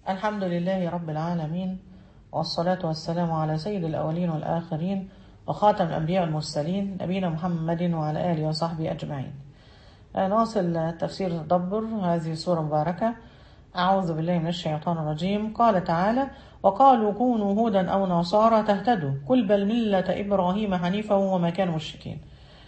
الحمد لله رب العالمين والصلاة والسلام على سيد الأولين والآخرين وخاتم الأنبياء والمرسلين نبينا محمد وعلى آله وصحبه أجمعين آه، نواصل تفسير تدبر هذه السورة المباركة أعوذ بالله من الشيطان الرجيم قال تعالى وقالوا كونوا هودا أو نصارى تهتدوا قل بل ملة إبراهيم حنيفا وما كانوا مشركين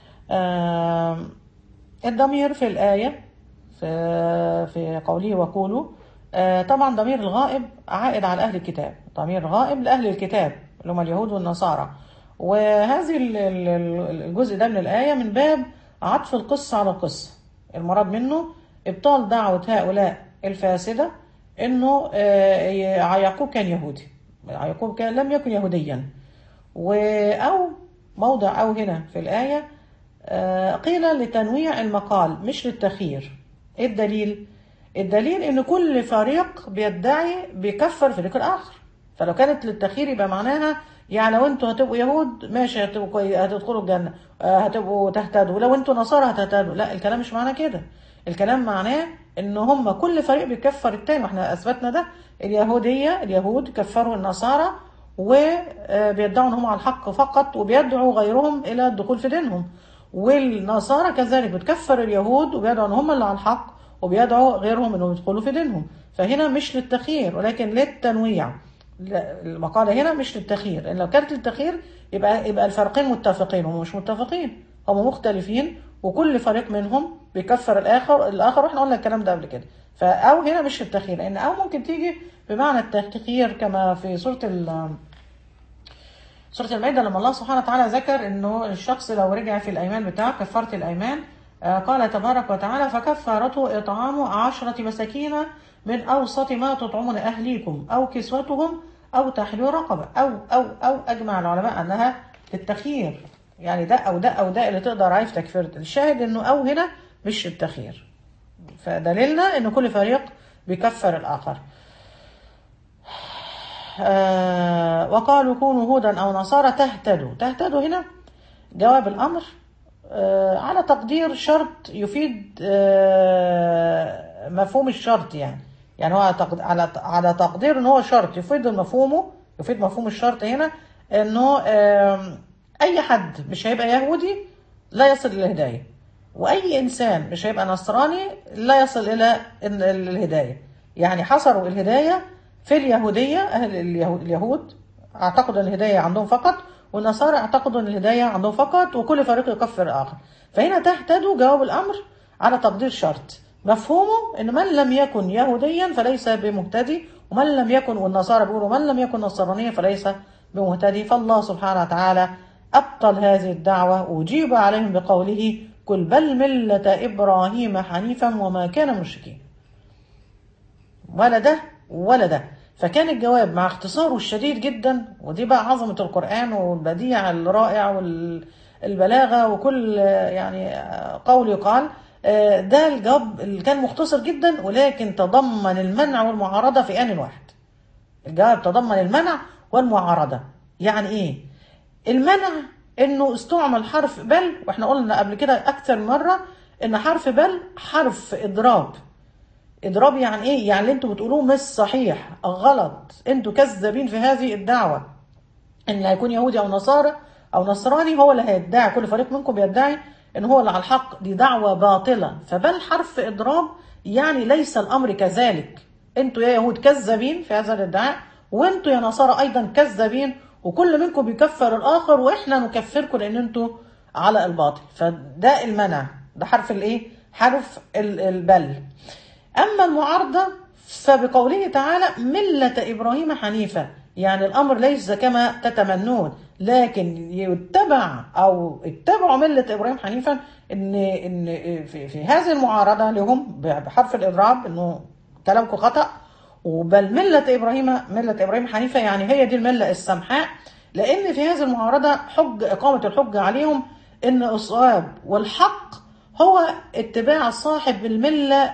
آه، الضمير في الآية في, في قوله وقولوا آه، طبعا ضمير الغائب عائد على أهل الكتاب ضمير غائب لأهل الكتاب اللي هم اليهود والنصارى وهذه ال- ال- ال- الجزء ده من الآية من باب عطف القصة على القصة المراد منه إبطال دعوة هؤلاء الفاسدة إنه آه، يعقوب كان يهودي يعقوب كان لم يكن يهوديا و أو موضع أو هنا في الآية آه، قيل لتنويع المقال مش للتخيير ايه الدليل الدليل ان كل فريق بيدعي بيكفر فريق الاخر فلو كانت للتخيير يبقى معناها يعني لو انتوا هتبقوا يهود ماشي هتبقوا كوي... هتدخلوا الجنه آه، هتبقوا تهتدوا لو انتوا نصارى هتهتدوا لا الكلام مش معناه كده الكلام معناه ان هم كل فريق بيكفر التاني واحنا اثبتنا ده اليهوديه اليهود كفروا النصارى وبيدعوا ان هم على الحق فقط وبيدعوا غيرهم الى الدخول في دينهم والنصارى كذلك بتكفر اليهود وبيدعوا ان هم اللي على الحق وبيدعوا غيرهم انهم يدخلوا في دينهم فهنا مش للتخيير ولكن للتنويع لا، المقالة هنا مش للتخيير لان لو كانت للتخيير يبقى يبقى الفريقين متفقين هم مش متفقين هم مختلفين وكل فريق منهم بيكفر الاخر الاخر واحنا قلنا الكلام ده قبل كده فاو هنا مش للتخيير لان او ممكن تيجي بمعنى التخيير كما في سوره ال سورة المائدة لما الله سبحانه وتعالى ذكر انه الشخص لو رجع في الايمان بتاعه كفارة الايمان آه، قال تبارك وتعالى فكفارته اطعام عشرة مساكين من اوسط ما تطعمون اهليكم او كسوتهم او تحرير رقبة او او او اجمع العلماء انها للتخيير يعني ده او ده او ده اللي تقدر عايز تكفير الشاهد انه او هنا مش التخيير فدليلنا ان كل فريق بيكفر الاخر آه، وقالوا كونوا هودا أو نصارى تهتدوا تهتدوا هنا جواب الأمر آه، على تقدير شرط يفيد آه، مفهوم الشرط يعني يعني هو تقد- على على تقدير ان هو شرط يفيد مفهومه يفيد مفهوم الشرط هنا انه آم، اي حد مش هيبقى يهودي لا يصل الى الهدايه واي انسان مش هيبقى نصراني لا يصل الى ال- ال- الهدايه يعني حصروا الهدايه في اليهوديه اهل اليهود, اليهود اعتقدوا ان الهدايه عندهم فقط والنصارى اعتقدوا ان الهدايه عندهم فقط وكل فريق يكفر الاخر فهنا تهتدوا جواب الامر على تقدير شرط مفهومه ان من لم يكن يهوديا فليس بمهتدي ومن لم يكن والنصارى بيقولوا من لم يكن نصرانيا فليس بمهتدي فالله سبحانه وتعالى أبطل هذه الدعوة وجيب عليهم بقوله قل بل ملة إبراهيم حنيفا وما كان مشركين ولا ده ولا ده فكان الجواب مع اختصاره الشديد جدا ودي بقى عظمة القرآن والبديع الرائع والبلاغة وكل يعني قول يقال ده الجواب اللي كان مختصر جدا ولكن تضمن المنع والمعارضة في آن واحد الجواب تضمن المنع والمعارضة يعني ايه المنع انه استعمل حرف بل واحنا قلنا قبل كده اكثر من مرة ان حرف بل حرف اضراب اضراب يعني ايه يعني اللي انتوا بتقولوه مش صحيح غلط انتوا كذابين في هذه الدعوة ان اللي هيكون يهودي او نصارى او نصراني هو اللي هيدعي كل فريق منكم بيدعي ان هو اللي على الحق دي دعوة باطلة فبل حرف اضراب يعني ليس الامر كذلك انتوا يا يهود كذابين في هذا الادعاء وانتوا يا نصارى ايضا كذابين وكل منكم بيكفر الاخر واحنا نكفركم لان انتوا على الباطل فده المنع ده حرف الايه حرف البل اما المعارضه فبقوله تعالى مله ابراهيم حنيفه يعني الامر ليس كما تتمنون لكن يتبع او اتبعوا مله ابراهيم حنيفا ان ان في, في هذه المعارضه لهم بحرف الاضراب انه كلامكم خطا وبل مله ابراهيم مله ابراهيم حنيفه يعني هي دي المله السمحاء لان في هذه المعارضه حج اقامه الحجه عليهم ان الصواب والحق هو اتباع صاحب المله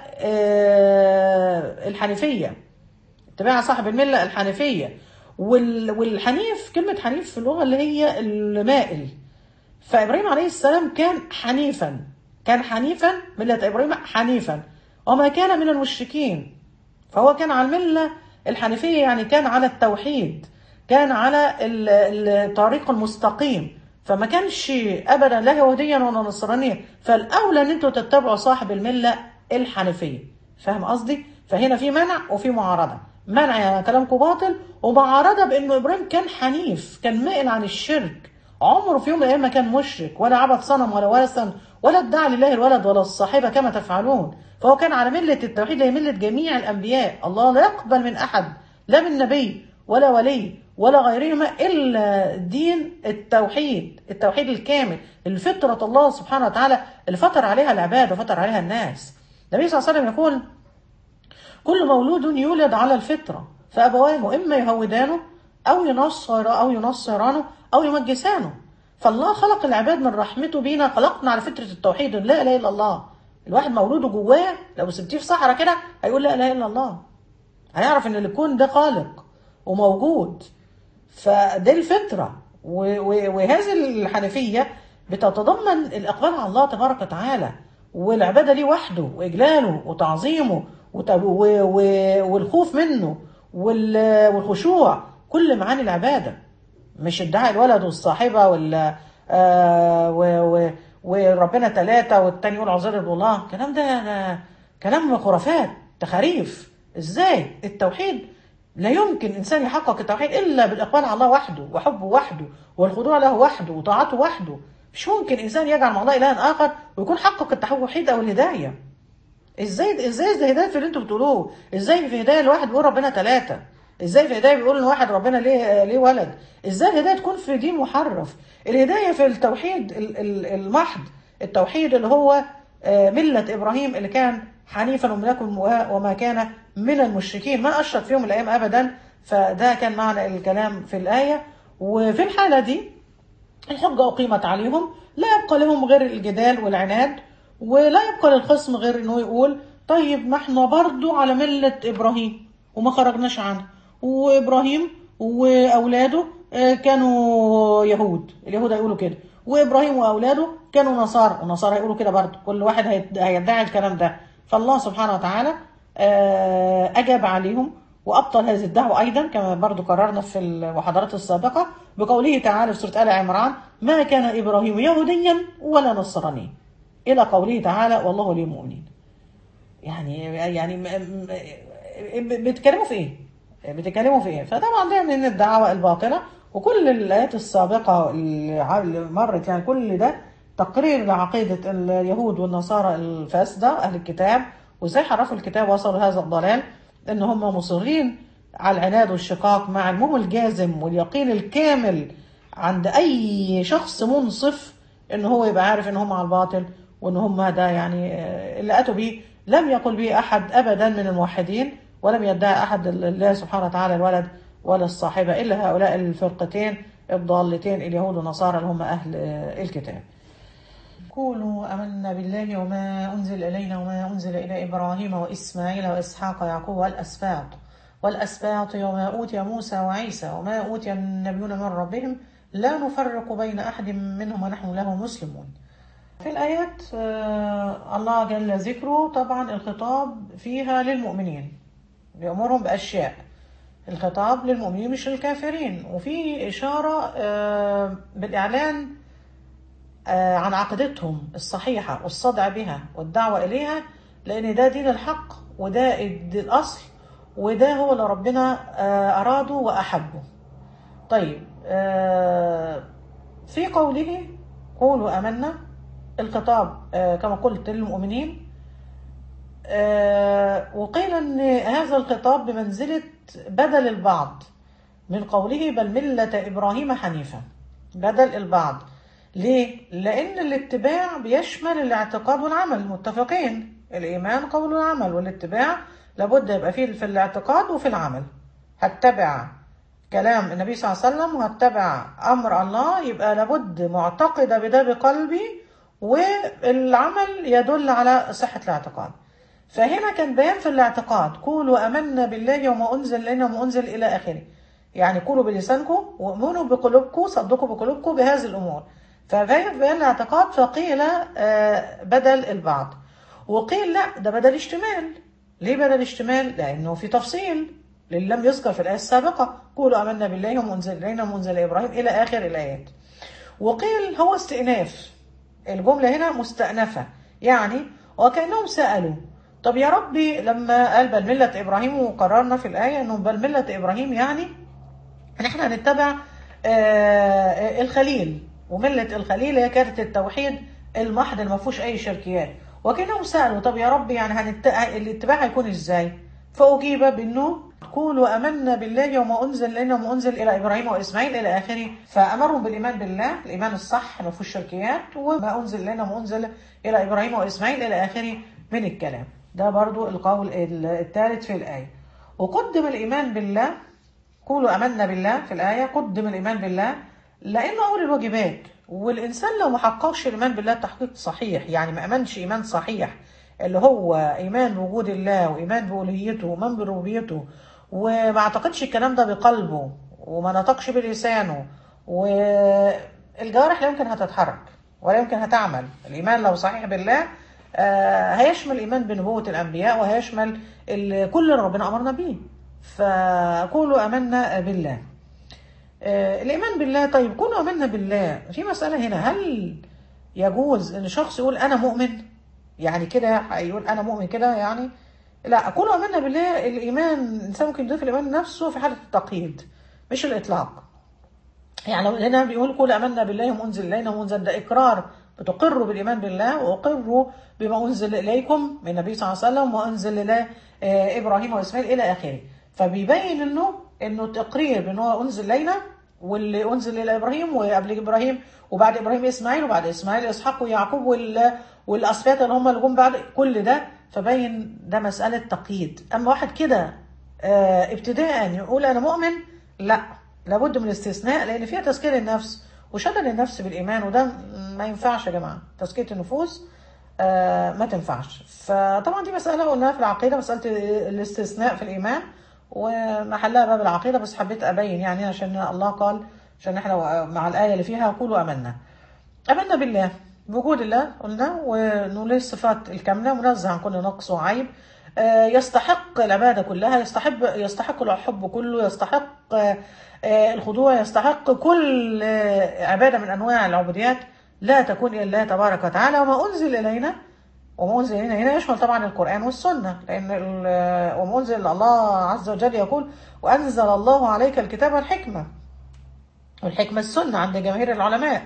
الحنيفيه اتباع صاحب المله الحنيفيه والحنيف كلمة حنيف في اللغة اللي هي المائل فإبراهيم عليه السلام كان حنيفا كان حنيفا ملة إبراهيم حنيفا وما كان من المشركين فهو كان على الملة الحنيفية يعني كان على التوحيد كان على ال- ال- الطريق المستقيم فما كانش ابدا لا يهوديا ولا نصرانيا فالاولى ان انتوا تتبعوا صاحب المله الحنيفيه فاهم قصدي فهنا في منع وفي معارضه منع يعني كلامكم باطل ومعارضه بانه ابراهيم كان حنيف كان مائل عن الشرك عمره في يوم من الايام ما كان مشرك ولا عبد صنم ولا وثن ولا ادعى لله الولد ولا الصاحبه كما تفعلون فهو كان على مله التوحيد اللي هي مله جميع الانبياء الله لا يقبل من احد لا من نبي ولا ولي ولا غيرهما الا دين التوحيد التوحيد الكامل الفطره الله سبحانه وتعالى اللي فطر عليها العباد وفطر عليها الناس النبي صلى الله عليه وسلم يقول كل مولود يولد على الفطرة فأبواه إما يهودانه أو ينصر أو ينصرانه أو يمجسانه فالله خلق العباد من رحمته بينا خلقنا على فطرة التوحيد لا إله إلا الله الواحد مولوده جواه لو سبتيه في صحراء كده هيقول لا إله إلا الله هيعرف إن الكون ده خالق وموجود فدي الفطرة و- و- وهذه الحنفية بتتضمن الإقبال على الله تبارك وتعالى والعبادة ليه وحده وإجلاله وتعظيمه وت- و- و- والخوف منه وال- والخشوع كل معاني العبادة مش ادعاء الولد والصاحبة وال آه و- و- وربنا ثلاثة والتاني يقول عزير ابن الله الكلام ده آه، كلام خرافات تخاريف ازاي التوحيد لا يمكن انسان يحقق التوحيد الا بالاقبال على الله وحده وحبه وحده والخضوع له وحده وطاعته وحده مش ممكن انسان يجعل مع الله الها اخر ويكون حقق التوحيد او الهدايه ازاي ازاي ده هدايه في اللي انتوا بتقولوه ازاي في هدايه الواحد بيقول ربنا ثلاثه ازاي في هدايه بيقول ان واحد ربنا ليه ليه ولد ازاي الهدايه تكون في دين محرف الهدايه في التوحيد ال- ال- المحض التوحيد اللي هو آه، مله ابراهيم اللي كان حنيفا ومن يكن وما كان من المشركين ما اشرك في يوم من الايام ابدا فده كان معنى الكلام في الايه وفي الحاله دي الحجة أقيمت عليهم لا يبقى لهم غير الجدال والعناد ولا يبقى للخصم غير انه يقول طيب ما احنا برضو على ملة ابراهيم وما خرجناش عنها وابراهيم واولاده آه، كانوا يهود اليهود هيقولوا كده وابراهيم واولاده كانوا نصارى والنصارى هيقولوا كده برضو كل واحد هيد- هيدعي الكلام ده فالله سبحانه وتعالى آه، اجاب عليهم وابطل هذه الدعوه ايضا كما برضو قررنا في المحاضرات السابقه بقوله تعالى في سوره ال عمران ما كان ابراهيم يهوديا ولا نصرانيا الى قوله تعالى والله ولي المؤمنين يعني يعني م- م- بتتكلموا في ايه؟ بتتكلموا في ايه؟ فطبعا ده من الدعوه الباطله وكل الايات السابقه اللي ع- اللي مرت يعني كل ده تقرير لعقيده اليهود والنصارى الفاسده اهل الكتاب وازاي حرفوا الكتاب وصلوا هذا الضلال ان هم مصرين على العناد والشقاق مع المهم الجازم واليقين الكامل عند اي شخص منصف ان هو يبقى عارف ان هم على الباطل وان هم ده يعني آه، اللي اتوا به لم يقل به احد ابدا من الموحدين ولم يدعي احد الله سبحانه وتعالى الولد ولا الصاحبه الا هؤلاء الفرقتين الضالتين اليهود والنصارى اللي هم اهل آه، الكتاب. قولوا آمنا بالله وما أنزل إلينا وما أنزل إلى إبراهيم وإسماعيل وإسحاق ويعقوب والأسباط والأسباط وما أوتي موسى وعيسى وما أوتي النبيون من ربهم لا نفرق بين أحد منهم ونحن له مسلمون في الآيات آه، الله جل ذكره طبعا الخطاب فيها للمؤمنين بيأمرهم بأشياء الخطاب للمؤمنين مش للكافرين وفي إشارة آه، بالإعلان آه، عن عقيدتهم الصحيحة والصدع بها والدعوة إليها لأن ده دين الحق وده الد- الأصل وده هو اللي ربنا آه، أراده وأحبه طيب آه، في قوله قولوا آمنا الخطاب آه، كما قلت للمؤمنين آه، وقيل أن هذا الخطاب بمنزلة بدل البعض من قوله بل ملة إبراهيم حنيفا بدل البعض ليه؟ لأن الاتباع بيشمل الاعتقاد والعمل متفقين الإيمان قول والعمل والاتباع لابد يبقى فيه في الاعتقاد وفي العمل هتبع كلام النبي صلى الله عليه وسلم وهتبع أمر الله يبقى لابد معتقدة بده بقلبي والعمل يدل على صحة الاعتقاد فهنا كان بيان في الاعتقاد قولوا امنا بالله وما انزل الينا وما انزل الى اخره يعني قولوا بلسانكم وامنوا بقلوبكم صدقوا بقلوبكم بهذه الامور فبين في بيان الاعتقاد فقيل آه، بدل البعض وقيل لا ده بدل اشتمال ليه بدل اشتمال لانه في تفصيل اللي لم يذكر في الآية السابقة قولوا آمنا بالله وما أنزل إلينا وما أنزل إبراهيم إلى آخر الآيات وقيل هو استئناف الجملة هنا مستأنفة يعني وكأنهم سألوا طب يا ربي لما قال بل ملة إبراهيم وقررنا في الآية أنه بل ملة إبراهيم يعني ان احنا هنتبع آه الخليل وملة الخليل هي كانت التوحيد المحض اللي ما فيهوش اي شركيات وكانهم سالوا طب يا رب يعني هنت... الاتباع هيكون ازاي فاجيب بانه قولوا امنا بالله وما انزل الينا وما انزل الى ابراهيم واسماعيل الى اخره فامرهم بالايمان بالله الايمان الصح ما فيهوش شركيات وما انزل الينا وما انزل الى ابراهيم واسماعيل الى اخره من الكلام ده برضو القول الثالث في الايه وقدم الايمان بالله قولوا امنا بالله في الايه قدم الايمان بالله لانه اول الواجبات والانسان لو ما حققش الايمان بالله تحقيق صحيح يعني ما امنش ايمان صحيح اللي هو ايمان بوجود الله وايمان بالوهيته وايمان بربوبيته وما اعتقدش الكلام ده بقلبه وما نطقش بلسانه والجوارح لا يمكن هتتحرك ولا يمكن هتعمل الايمان لو صحيح بالله آه هيشمل الايمان بنبوه الانبياء وهيشمل كل اللي ربنا امرنا بيه فقولوا امنا بالله آه الايمان بالله طيب قولوا امنا بالله في مساله هنا هل يجوز ان شخص يقول انا مؤمن يعني كده هيقول انا مؤمن كده يعني لا قولوا امنا بالله الايمان الانسان ممكن يضيف الايمان نفسه في حاله التقييد مش الاطلاق يعني لو هنا بيقول قولوا امنا بالله ومنزل الينا ومنزل ده اقرار بتقروا بالايمان بالله واقروا بما انزل اليكم من النبي صلى الله عليه وسلم وانزل الى آه ابراهيم واسماعيل الى اخره فبيبين انه انه تقرير بان هو انزل الينا واللي انزل الى ابراهيم وقبل ابراهيم وبعد ابراهيم اسماعيل وبعد اسماعيل اسحاق ويعقوب وال والاسباط اللي هم اللي جم بعد كل ده فبين ده مساله تقييد اما واحد كده آه ابتداء يقول انا مؤمن لا لابد من الاستثناء لان فيها تزكيه النفس وشغل النفس بالايمان وده ما ينفعش يا جماعه تزكيه النفوس آه ما تنفعش فطبعا دي مساله قلناها في العقيده مساله الاستثناء في الايمان ومحلها باب العقيده بس حبيت ابين يعني عشان الله قال عشان احنا مع الايه اللي فيها قولوا امنا امنا بالله بوجود الله قلنا وانه له الصفات الكامله منزه عن كل نقص وعيب يستحق العباده كلها يستحق يستحق الحب كله يستحق الخضوع يستحق كل عباده من انواع العبوديات لا تكون الا الله تبارك وتعالى وما انزل الينا وما انزل الينا هنا يشمل طبعا القران والسنه لان وما انزل الله عز وجل يقول وانزل الله عليك الكتاب والحكمه والحكمه السنه عند جماهير العلماء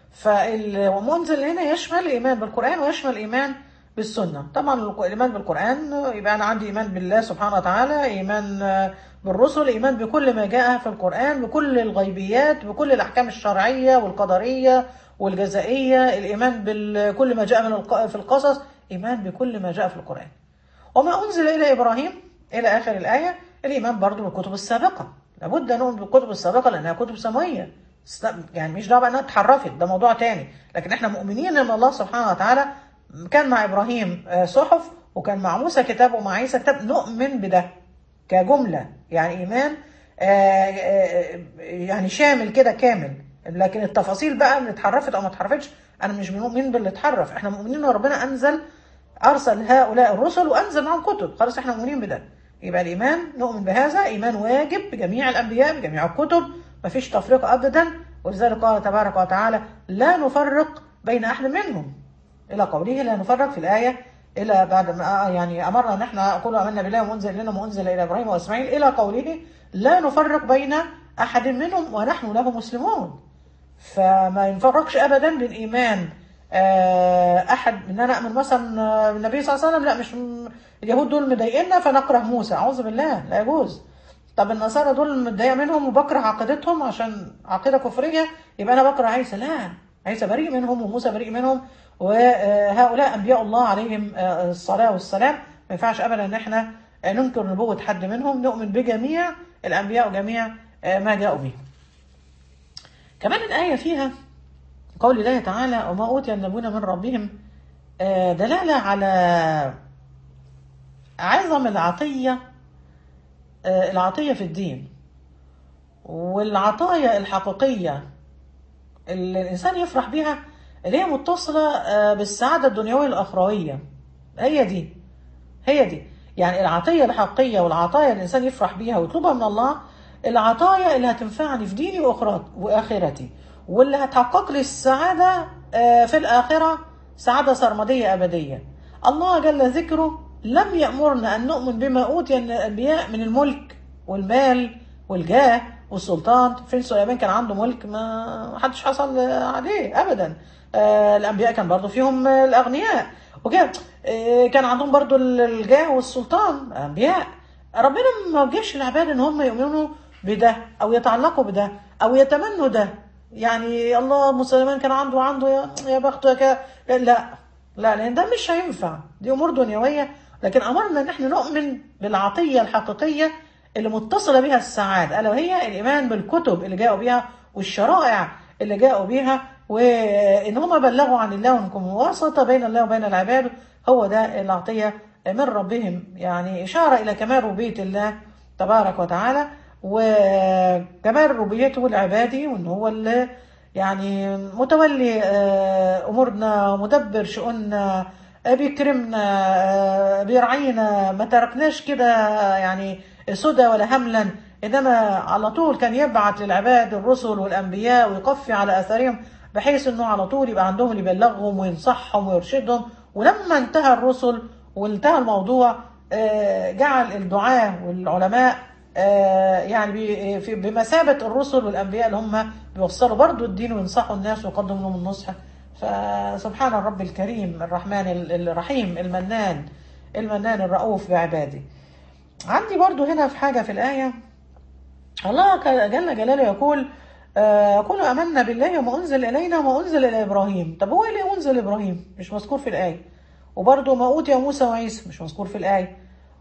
فالمنزل هنا يشمل الايمان بالقران ويشمل الايمان بالسنه طبعا الايمان بالقران يبقى انا عندي ايمان بالله سبحانه وتعالى ايمان بالرسل ايمان بكل ما جاء في القران بكل الغيبيات بكل الاحكام الشرعيه والقدريه والجزائيه الايمان بكل ما جاء من في القصص ايمان بكل ما جاء في القران وما انزل الى ابراهيم الى اخر الايه الايمان برضه بالكتب السابقه لابد ان نؤمن بالكتب السابقه لانها كتب سماويه يعني مش دعوه انها اتحرفت ده موضوع تاني لكن احنا مؤمنين ان الله سبحانه وتعالى كان مع ابراهيم صحف وكان مع موسى كتاب ومع عيسى كتاب نؤمن بده كجمله يعني ايمان يعني شامل كده كامل لكن التفاصيل بقى اللي اتحرفت او ما اتحرفتش انا مش مؤمن باللي اتحرف احنا مؤمنين ان ربنا انزل ارسل هؤلاء الرسل وانزل معهم كتب خلاص احنا مؤمنين بده يبقى الايمان نؤمن بهذا ايمان واجب بجميع الانبياء بجميع الكتب ما فيش تفريق ابدا ولذلك قال تبارك وتعالى لا نفرق بين احد منهم الى قوله لا نفرق في الايه الى بعد ما يعني امرنا ان احنا نقول امنا بالله وانزل لنا وانزل الى ابراهيم واسماعيل الى قوله لا نفرق بين احد منهم ونحن له مسلمون فما ينفرقش ابدا بين ايمان احد ان انا اؤمن مثلا النبي صلى الله عليه وسلم لا مش اليهود دول مضايقنا فنكره موسى اعوذ بالله لا يجوز طب النصارى دول متضايق منهم وبكره عقيدتهم عشان عقيده كفريه يبقى انا بكره عيسى لا عيسى بريء منهم وموسى بريء منهم وهؤلاء انبياء الله عليهم الصلاه والسلام ما ينفعش ابدا ان احنا ننكر نبوه حد منهم نؤمن بجميع الانبياء وجميع ما جاءوا به كمان الايه فيها قول الله تعالى وما اوتي النبيون من ربهم دلاله على عظم العطيه العطيه في الدين والعطايا الحقيقيه اللي الانسان يفرح بها اللي هي متصله بالسعاده الدنيويه الاخرويه هي دي هي دي يعني العطيه الحقيقيه والعطايا الانسان يفرح بيها ويطلبها من الله العطايا اللي هتنفعني في ديني وأخرى- واخرتي واللي هتحقق لي السعاده آه، في الاخره سعاده سرمديه ابديه الله جل ذكره لم يامرنا ان نؤمن بما اوتي الانبياء من الملك والمال والجاه والسلطان فين سليمان كان عنده ملك ما حدش حصل عليه ابدا آه، الانبياء كان برضو فيهم آه، الاغنياء وكان آه، كان عندهم برضو الجاه والسلطان انبياء ربنا ما وجهش العباد ان هم يؤمنوا بده او يتعلقوا بده او يتمنوا ده يعني الله سليمان كان عنده عنده يا, يا بخته يا ك... لا لا لان ده مش هينفع دي امور دنيويه لكن امرنا ان احنا نؤمن بالعطيه الحقيقيه اللي متصله بها السعاده الا وهي الايمان بالكتب اللي جاءوا بها والشرائع اللي جاءوا بها وان هم بلغوا عن الله وانكم واسطه بين الله وبين العباد هو ده العطيه من ربهم يعني اشاره الى كمال ربوبيه الله تبارك وتعالى وكمال ربوبيته لعباده وان هو اللي يعني متولي آه، امورنا ومدبر شؤوننا آه، بيكرمنا آه، بيرعينا ما تركناش كده يعني سدى ولا هملا انما على طول كان يبعث للعباد الرسل والانبياء ويقفي على اثارهم بحيث انه على طول يبقى عندهم اللي يبلغهم وينصحهم ويرشدهم ولما انتهى الرسل وانتهى الموضوع آه، جعل الدعاة والعلماء آه، يعني بي- في- بمثابة الرسل والأنبياء اللي هم بيوصلوا برضو الدين وينصحوا الناس ويقدموا لهم النصح فسبحان الرب الكريم الرحمن ال- الرحيم المنان المنان الرؤوف بعباده عندي برضو هنا في حاجة في الآية الله ك- جل جلاله يقول آه، قولوا آمنا بالله وما أنزل إلينا وما أنزل إلى إبراهيم طب هو إيه اللي أنزل إبراهيم مش مذكور في الآية وبرضه ما أوتي موسى وعيسى مش مذكور في الآية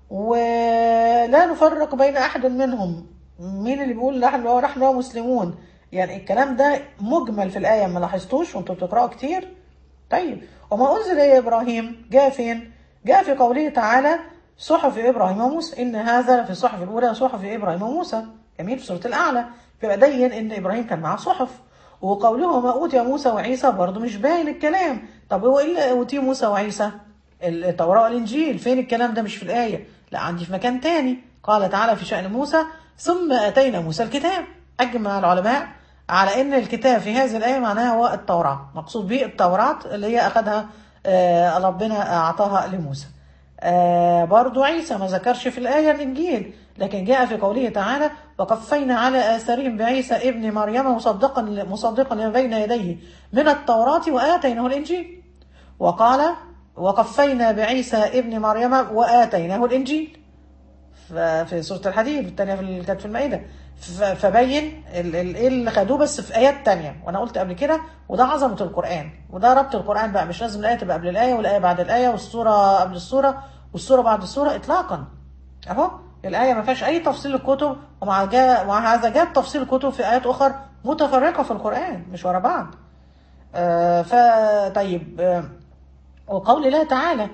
ولا نفرق بين أحد منهم مين اللي بيقول نحن ونحن مسلمون يعني الكلام ده مجمل في الآية ما لاحظتوش وانتوا بتقرأوا كتير طيب وما أنزل إلى إبراهيم جاء فين جاء في قوله تعالى صحف إبراهيم وموسى إن هذا في الصحف الأولى صحف إبراهيم وموسى جميل في سورة الأعلى فيبقى بين إن إبراهيم كان معاه صحف وقوله ما أوتي موسى وعيسى برضه مش باين الكلام طب هو إيه اللي أوتي موسى وعيسى التوراة والإنجيل فين الكلام ده مش في الآية لا عندي في مكان تاني قال تعالى في شأن موسى ثم أتينا موسى الكتاب أجمع العلماء على أن الكتاب في هذه الآية معناها هو التوراة مقصود به التوراة اللي هي أخذها آه، ربنا أعطاها لموسى آه، برضو عيسى ما ذكرش في الآية الإنجيل لكن جاء في قوله تعالى وقفينا على آثارهم بعيسى ابن مريم مصدقا مصدقا لما بين يديه من التوراة وآتيناه الإنجيل وقال وقفينا بعيسى ابن مريم وآتيناه الإنجيل ف- في سورة الحديد الثانية في ال- كانت في المائدة ف- فبين ال- ال- ايه اللي خدوه بس في آيات تانية وأنا قلت قبل كده وده عظمة القرآن وده ربط القرآن بقى مش لازم الآية تبقى قبل الآية والآية بعد الآية والسورة قبل السورة والسورة بعد السورة إطلاقا أهو الآية ما فيهاش أي تفصيل الكتب ومع جاء مع هذا جاء تفصيل الكتب في آيات أخرى متفرقة في القرآن مش ورا بعض آه فطيب آه وقول الله تعالى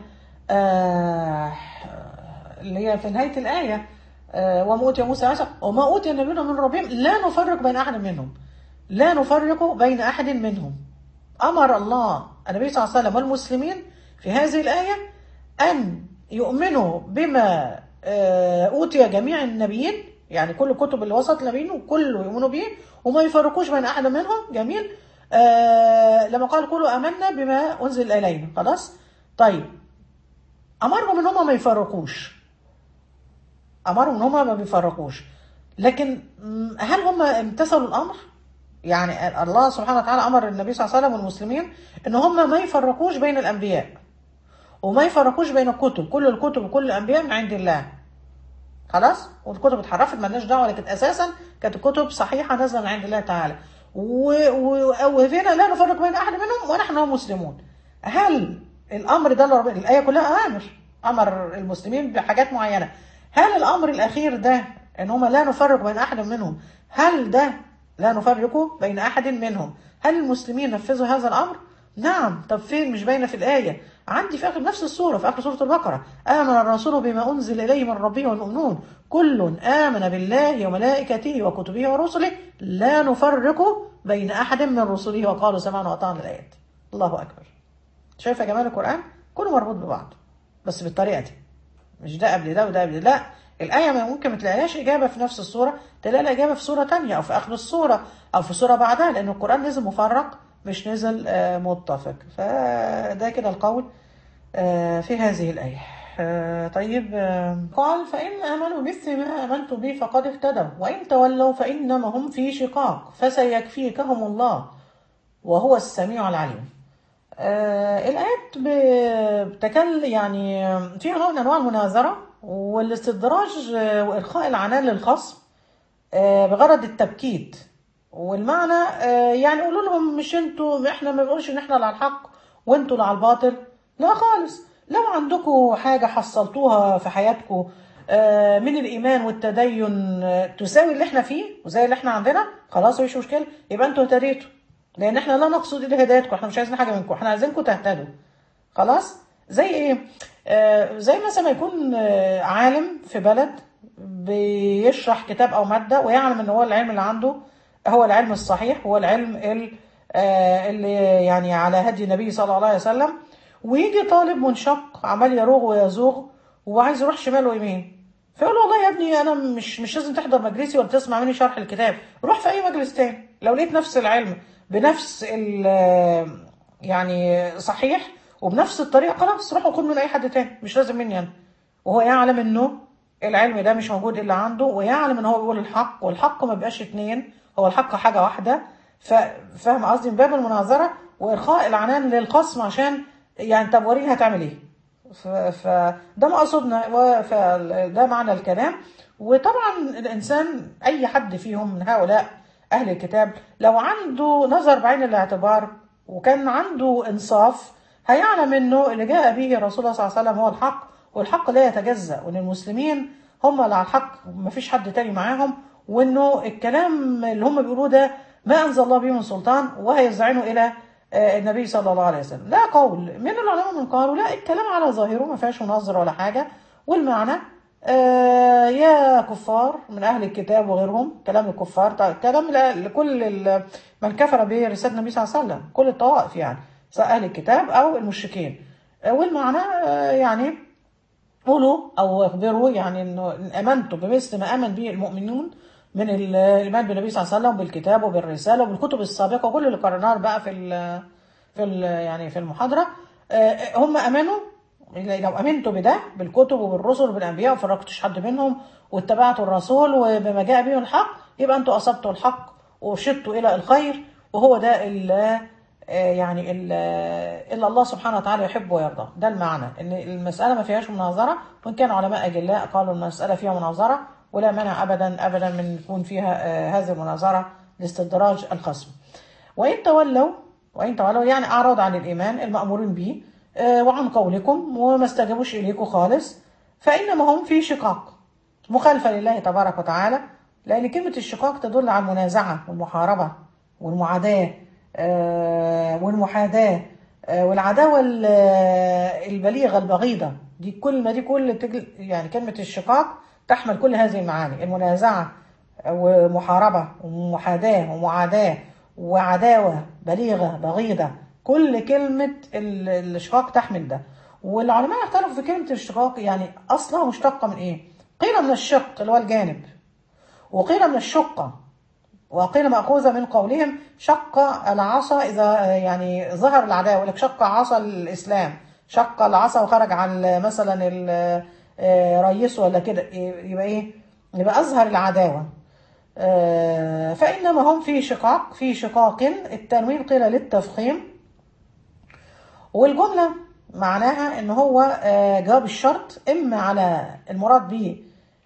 آه اللي هي في نهاية الآية آه وما أوتي موسى عيسى وما أوتي النبيون من ربهم لا نفرق بين أحد منهم لا نفرق بين أحد منهم أمر الله النبي صلى الله عليه وسلم والمسلمين في هذه الآية أن يؤمنوا بما آه أوتي جميع النبيين يعني كل الكتب اللي وصلت النبيين وكله يؤمنوا به وما يفرقوش بين أحد منهم جميل آه لما قال كلوا آمنا بما أنزل إلينا خلاص طيب أمرهم إن هم ما يفرقوش أمرهم إن هم ما بيفرقوش لكن م، هل هم امتثلوا الأمر؟ يعني الله سبحانه وتعالى أمر النبي صلى الله عليه وسلم والمسلمين إن هم ما يفرقوش بين الأنبياء وما يفرقوش بين الكتب كل الكتب وكل الأنبياء من عند الله خلاص والكتب اتحرفت مالناش دعوه لكن اساسا كانت الكتب صحيحه نازله من عند الله تعالى و- و- وفينا لا نفرق بين احد منهم ونحن مسلمون هل الامر ده اللي رب- الايه كلها امر امر المسلمين بحاجات معينه هل الامر الاخير ده ان هم لا نفرق بين احد منهم هل ده لا نفرق بين احد منهم هل المسلمين نفذوا هذا الامر نعم طب فين مش باينه في الايه عندي في اخر نفس السوره في اخر سوره البقره امن الرسول بما انزل اليه من ربه والمؤمنون كل امن بالله وملائكته وكتبه ورسله لا نفرق بين احد من رسله وقالوا سمعنا واطعنا الايات الله اكبر شايفه جمال القران كله مربوط ببعض بس بالطريقه دي مش ده قبل ده وده قبل ده لا الآية ما ممكن ما تلاقيهاش إجابة في نفس السورة تلاقي الإجابة في سورة تانية أو في آخر السورة أو في سورة بعدها لأن القرآن نزل مفرق مش نزل آه، متفق فده كده القول آه، في هذه الآية آه، طيب آه، قال فإن آمنوا مثل ما آمنت به فقد اهتدوا وإن تولوا فإنما هم في شقاق فسيكفيكهم الله وهو السميع العليم آه الآيات ب- بتكل يعني فيها نوع من أنواع المناظرة والاستدراج آه، وإلقاء العنان للخصم آه، بغرض التبكيت والمعنى آه، يعني قولوا لهم مش انتوا احنا ما بنقولش ان احنا اللي على الحق وانتوا اللي على الباطل لا خالص لو عندكم حاجة حصلتوها في حياتكم آه، من الإيمان والتدين آه، تساوي اللي احنا فيه وزي اللي احنا عندنا خلاص مفيش مشكلة يبقى انتوا اهتديتوا لأن احنا لا نقصد إلا هدايتكم احنا مش عايزين حاجة منكم احنا عايزينكم تهتدوا خلاص زي ايه آه زي مثلا ما يكون آه عالم في بلد بيشرح كتاب او ماده ويعلم ان هو العلم اللي عنده هو العلم الصحيح هو العلم ال- آه اللي يعني على هدي النبي صلى الله عليه وسلم ويجي طالب منشق عمال يروغ ويزوغ وعايز يروح شمال ويمين فيقول له والله يا ابني انا مش مش لازم تحضر مجلسي ولا تسمع مني شرح الكتاب روح في اي مجلس تاني لو لقيت نفس العلم بنفس ال- يعني صحيح وبنفس الطريقه خلاص روح وخد من اي حد تاني مش لازم مني انا وهو يعلم انه العلم ده مش موجود الا عنده ويعلم ان هو بيقول الحق والحق ما بيبقاش اتنين هو الحق حاجه واحده ف- فاهم قصدي من باب المناظره والقاء العنان للخصم عشان يعني طب وريني هتعمل ايه ف- فده مقصودنا و- فده معنى الكلام وطبعا الانسان اي حد فيهم من هؤلاء اهل الكتاب لو عنده نظر بعين الاعتبار وكان عنده انصاف هيعلم انه اللي جاء به رسول الله صلى الله عليه وسلم هو الحق والحق لا يتجزأ وان المسلمين هم اللي على الحق ومفيش حد تاني معاهم وانه الكلام اللي هم بيقولوه ده ما انزل الله به من سلطان وهيزعنوا الى آه، النبي صلى الله عليه وسلم لا قول من العلماء من قالوا لا الكلام على ظاهره ما فيهاش مناظره ولا حاجه والمعنى آه، يا كفار من اهل الكتاب وغيرهم كلام الكفار طيب كلام ل- لكل ال- من كفر برساله النبي صلى الله عليه وسلم كل الطوائف يعني سواء اهل الكتاب او المشركين آه، والمعنى آه، يعني قولوا او اخبروا يعني انه إن امنتم بمثل ما امن به المؤمنون من ال- الايمان بالنبي صلى الله عليه وسلم وبالكتاب وبالرساله وبالكتب السابقه وكل اللي قرأناه بقى في ال في ال يعني في المحاضره آه، هم امنوا لو امنتوا بده بالكتب وبالرسل وبالانبياء وفرقتوش حد منهم واتبعتوا الرسول وبما جاء به الحق يبقى انتوا اصبتوا الحق وشدتوا الى الخير وهو ده اللي آه، يعني ال- آه، اللي الله سبحانه وتعالى يحب ويرضى ده المعنى ان المساله ما فيهاش مناظره وان كان علماء اجلاء قالوا المساله فيها مناظره ولا مانع ابدا ابدا من يكون فيها آه، هذه المناظره لاستدراج الخصم وان تولوا وان تولوا يعني اعرضوا عن الايمان المامورين به آه، وعن قولكم وما استجابوش اليكم خالص فانما هم في شقاق مخالفه لله تبارك وتعالى لان كلمه الشقاق تدل على المنازعه والمحاربه والمعاداه آه، والمحاذاه آه، والعداوه ال- آه، البليغه البغيضه دي كل ما دي كل تجل يعني كلمه الشقاق تحمل كل هذه المعاني المنازعه ومحاربه ومحاذاه ومعاداه وعداوه بليغه بغيضه كل كلمه ال- الاشقاق تحمل ده والعلماء اختلفوا في كلمه الاشقاق يعني اصلها مشتقه من ايه قيل من الشق اللي هو الجانب وقيل من الشقه وقيل مأخوذة من قولهم شق العصا إذا يعني ظهر العداوة يقول لك شق عصا الإسلام شق العصا وخرج عن مثلا ال- آه، رئيسه ولا كده يبقى إيه؟ يبقى أظهر العداوة آه، فإنما هم في شقاق في شقاق التنوين قيل للتفخيم والجملة معناها ان هو آه، جواب الشرط اما على المراد به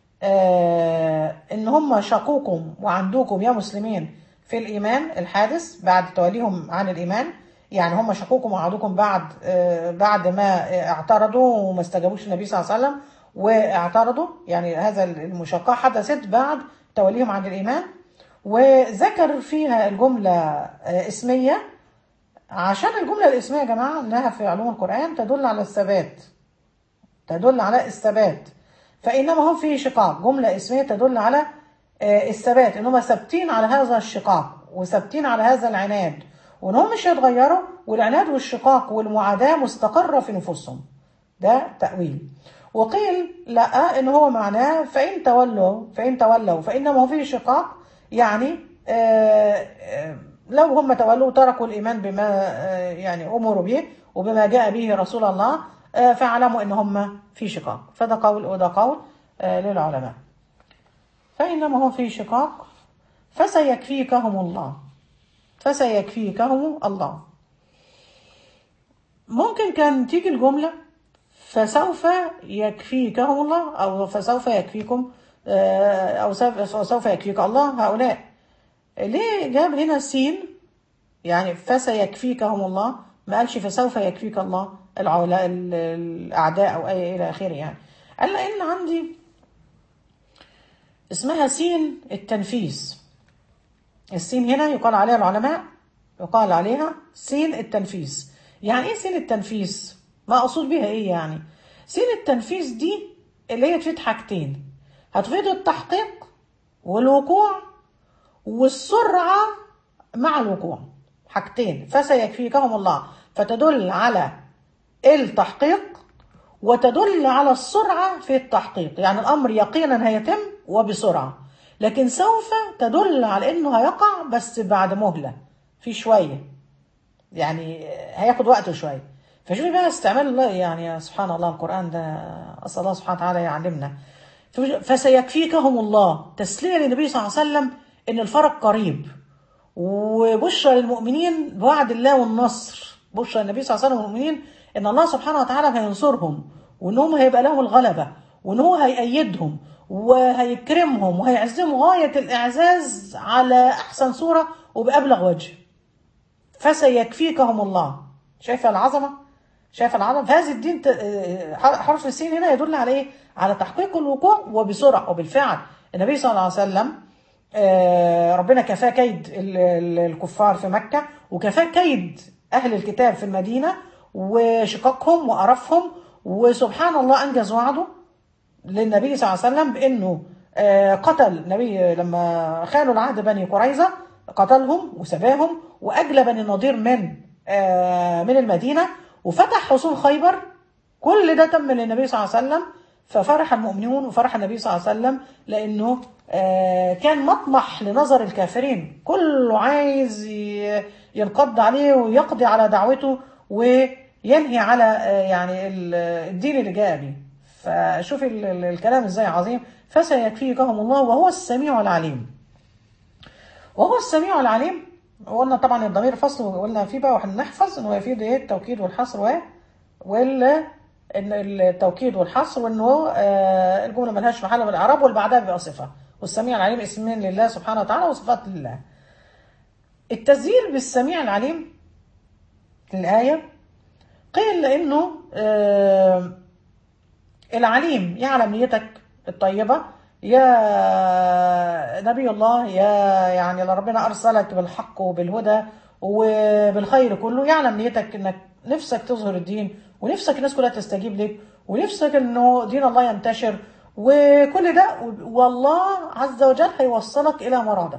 آه، ان هم شقوكم وعندوكم يا مسلمين في الايمان الحادث بعد توليهم عن الايمان يعني هم شقوكم وعندوكم بعد آه، بعد ما آه، اعترضوا وما استجابوش النبي صلى الله عليه وسلم واعترضوا يعني هذا المشاقة حدثت بعد توليهم عن الايمان وذكر فيها الجملة آه، اسمية عشان الجملة الاسمية يا جماعة انها في علوم القرآن تدل على الثبات تدل على الثبات فإنما هم في شقاق جملة اسمية تدل على آه، الثبات إنهم ثابتين على هذا الشقاق وثابتين على هذا العناد وإنهم مش هيتغيروا والعناد والشقاق والمعاداة مستقرة في نفوسهم ده تأويل وقيل لا ان هو معناه فان تولوا فان تولوا فانما هو فيه شقاق يعني آه، آه، لو هم تولوا تركوا الايمان بما آه، يعني امروا به وبما جاء به رسول الله آه، فاعلموا ان هم في شقاق فده قول وده قول آه، للعلماء فانما هو في شقاق فسيكفيكهم الله فسيكفيكهم الله ممكن كان تيجي الجملة فسوف يكفيكهم الله أو فسوف يكفيكم آه، أو سوف سوف يكفيك الله هؤلاء ليه جاب هنا السين يعني فسيكفيكهم الله ما قالش فسوف يكفيك الله العولاء ال- الأعداء أو أي إلى آخره يعني قال لأن عندي اسمها سين التنفيس السين هنا يقال عليها العلماء يقال عليها سين التنفيس يعني ايه سين التنفيس ما اقصد بيها ايه يعني سين التنفيس دي اللي هي تفيد حاجتين هتفيد التحقيق والوقوع والسرعة مع الوقوع حاجتين فسيكفيكهم الله فتدل على التحقيق وتدل على السرعة في التحقيق يعني الأمر يقينا هيتم وبسرعة لكن سوف تدل على أنه هيقع بس بعد مهلة في شوية يعني هياخد وقته شوية فشوفي بقى استعمال الله يعني سبحان الله القرآن ده أسأل الله سبحانه وتعالى يعلمنا فسيكفيكهم الله تسلية للنبي صلى الله عليه وسلم إن الفرج قريب وبشرى للمؤمنين بوعد الله والنصر بشرى النبي صلى الله عليه وسلم والمؤمنين ان الله سبحانه وتعالى هينصرهم وان هم هيبقى لهم الغلبه وان هو هيأيدهم وهيكرمهم وهيعزهم غايه الاعزاز على احسن صوره وبابلغ وجه فسيكفيكهم الله شايفه العظمه شايفه العظمه فهذا الدين ت- آه، حرف السين هنا يدل على ايه على تحقيق الوقوع وبسرعه وبالفعل النبي صلى الله عليه وسلم آه، ربنا كفاه كيد ال- ال- الكفار في مكة وكفاه كيد أهل الكتاب في المدينة وشقاقهم وقرفهم وسبحان الله أنجز وعده للنبي صلى الله عليه وسلم بأنه آه، قتل النبي لما خانوا العهد بني قريظة قتلهم وسباهم وأجلى بني النضير من آه، من المدينة وفتح حصون خيبر كل ده تم للنبي صلى الله عليه وسلم ففرح المؤمنون وفرح النبي صلى الله عليه وسلم لأنه آه، كان مطمح لنظر الكافرين كله عايز ي- ينقض عليه ويقضي على دعوته وينهي على آه، يعني ال- الدين اللي جاء به فشوف ال- ال- الكلام ازاي عظيم فسيكفيكهم الله وهو السميع العليم وهو السميع العليم وقلنا طبعا الضمير فصل وقلنا فيه بقى واحنا نحفظ انه يفيد ايه التوكيد والحصر و وال ان التوكيد والحصر وانه آه الجمله ملهاش محل من الاعراب واللي بعدها بيبقى صفه والسميع العليم اسمين لله سبحانه وتعالى وصفات لله التسجيل بالسميع العليم الآية قيل لأنه آه العليم يعلم نيتك الطيبة يا نبي الله يا يعني ربنا أرسلك بالحق وبالهدى وبالخير كله يعلم نيتك انك نفسك تظهر الدين ونفسك الناس كلها تستجيب لك ونفسك انه دين الله ينتشر وكل ده والله عز وجل هيوصلك الى مرادك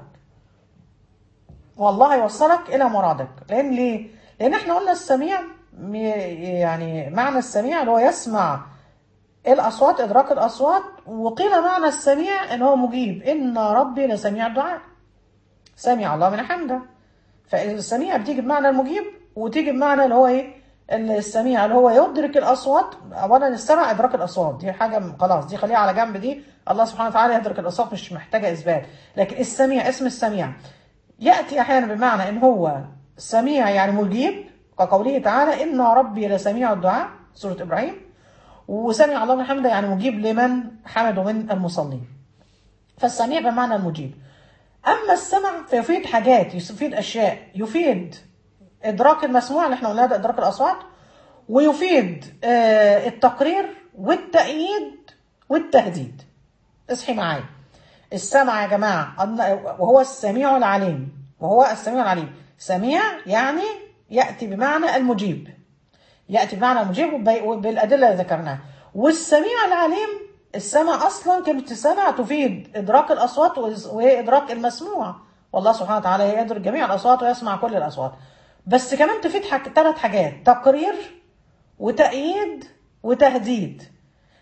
والله هيوصلك الى مرادك لان ليه لان احنا قلنا السميع يعني معنى السميع اللي هو يسمع الاصوات ادراك الاصوات وقيل معنى السميع ان هو مجيب ان ربي لسميع الدعاء سمع الله من حمده فالسميع بتيجي بمعنى المجيب وتيجي بمعنى اللي هو ايه السميع اللي هو يدرك الاصوات اولا السمع ادراك الاصوات دي حاجه خلاص دي خليها على جنب دي الله سبحانه وتعالى يدرك الاصوات مش محتاجه اثبات لكن السميع اسم السميع ياتي احيانا بمعنى ان هو سميع يعني مجيب كقوله تعالى ان ربي لسميع الدعاء سوره ابراهيم وسمع الله من حمده يعني مجيب لمن حمده من المصلين فالسميع بمعنى المجيب اما السمع فيفيد حاجات يفيد اشياء يفيد ادراك المسموع اللي احنا قلناه ده ادراك الاصوات ويفيد آه التقرير والتأييد والتهديد اصحي معايا السمع يا جماعه وهو السميع العليم وهو السميع العليم سميع يعني ياتي بمعنى المجيب ياتي بمعنى المجيب بالادله اللي ذكرناها والسميع العليم السمع اصلا كلمه السمع تفيد ادراك الاصوات وادراك المسموع والله سبحانه وتعالى يدرك جميع الاصوات ويسمع كل الاصوات بس كمان تفيد حاجة ثلاث حاجات تقرير وتأييد وتهديد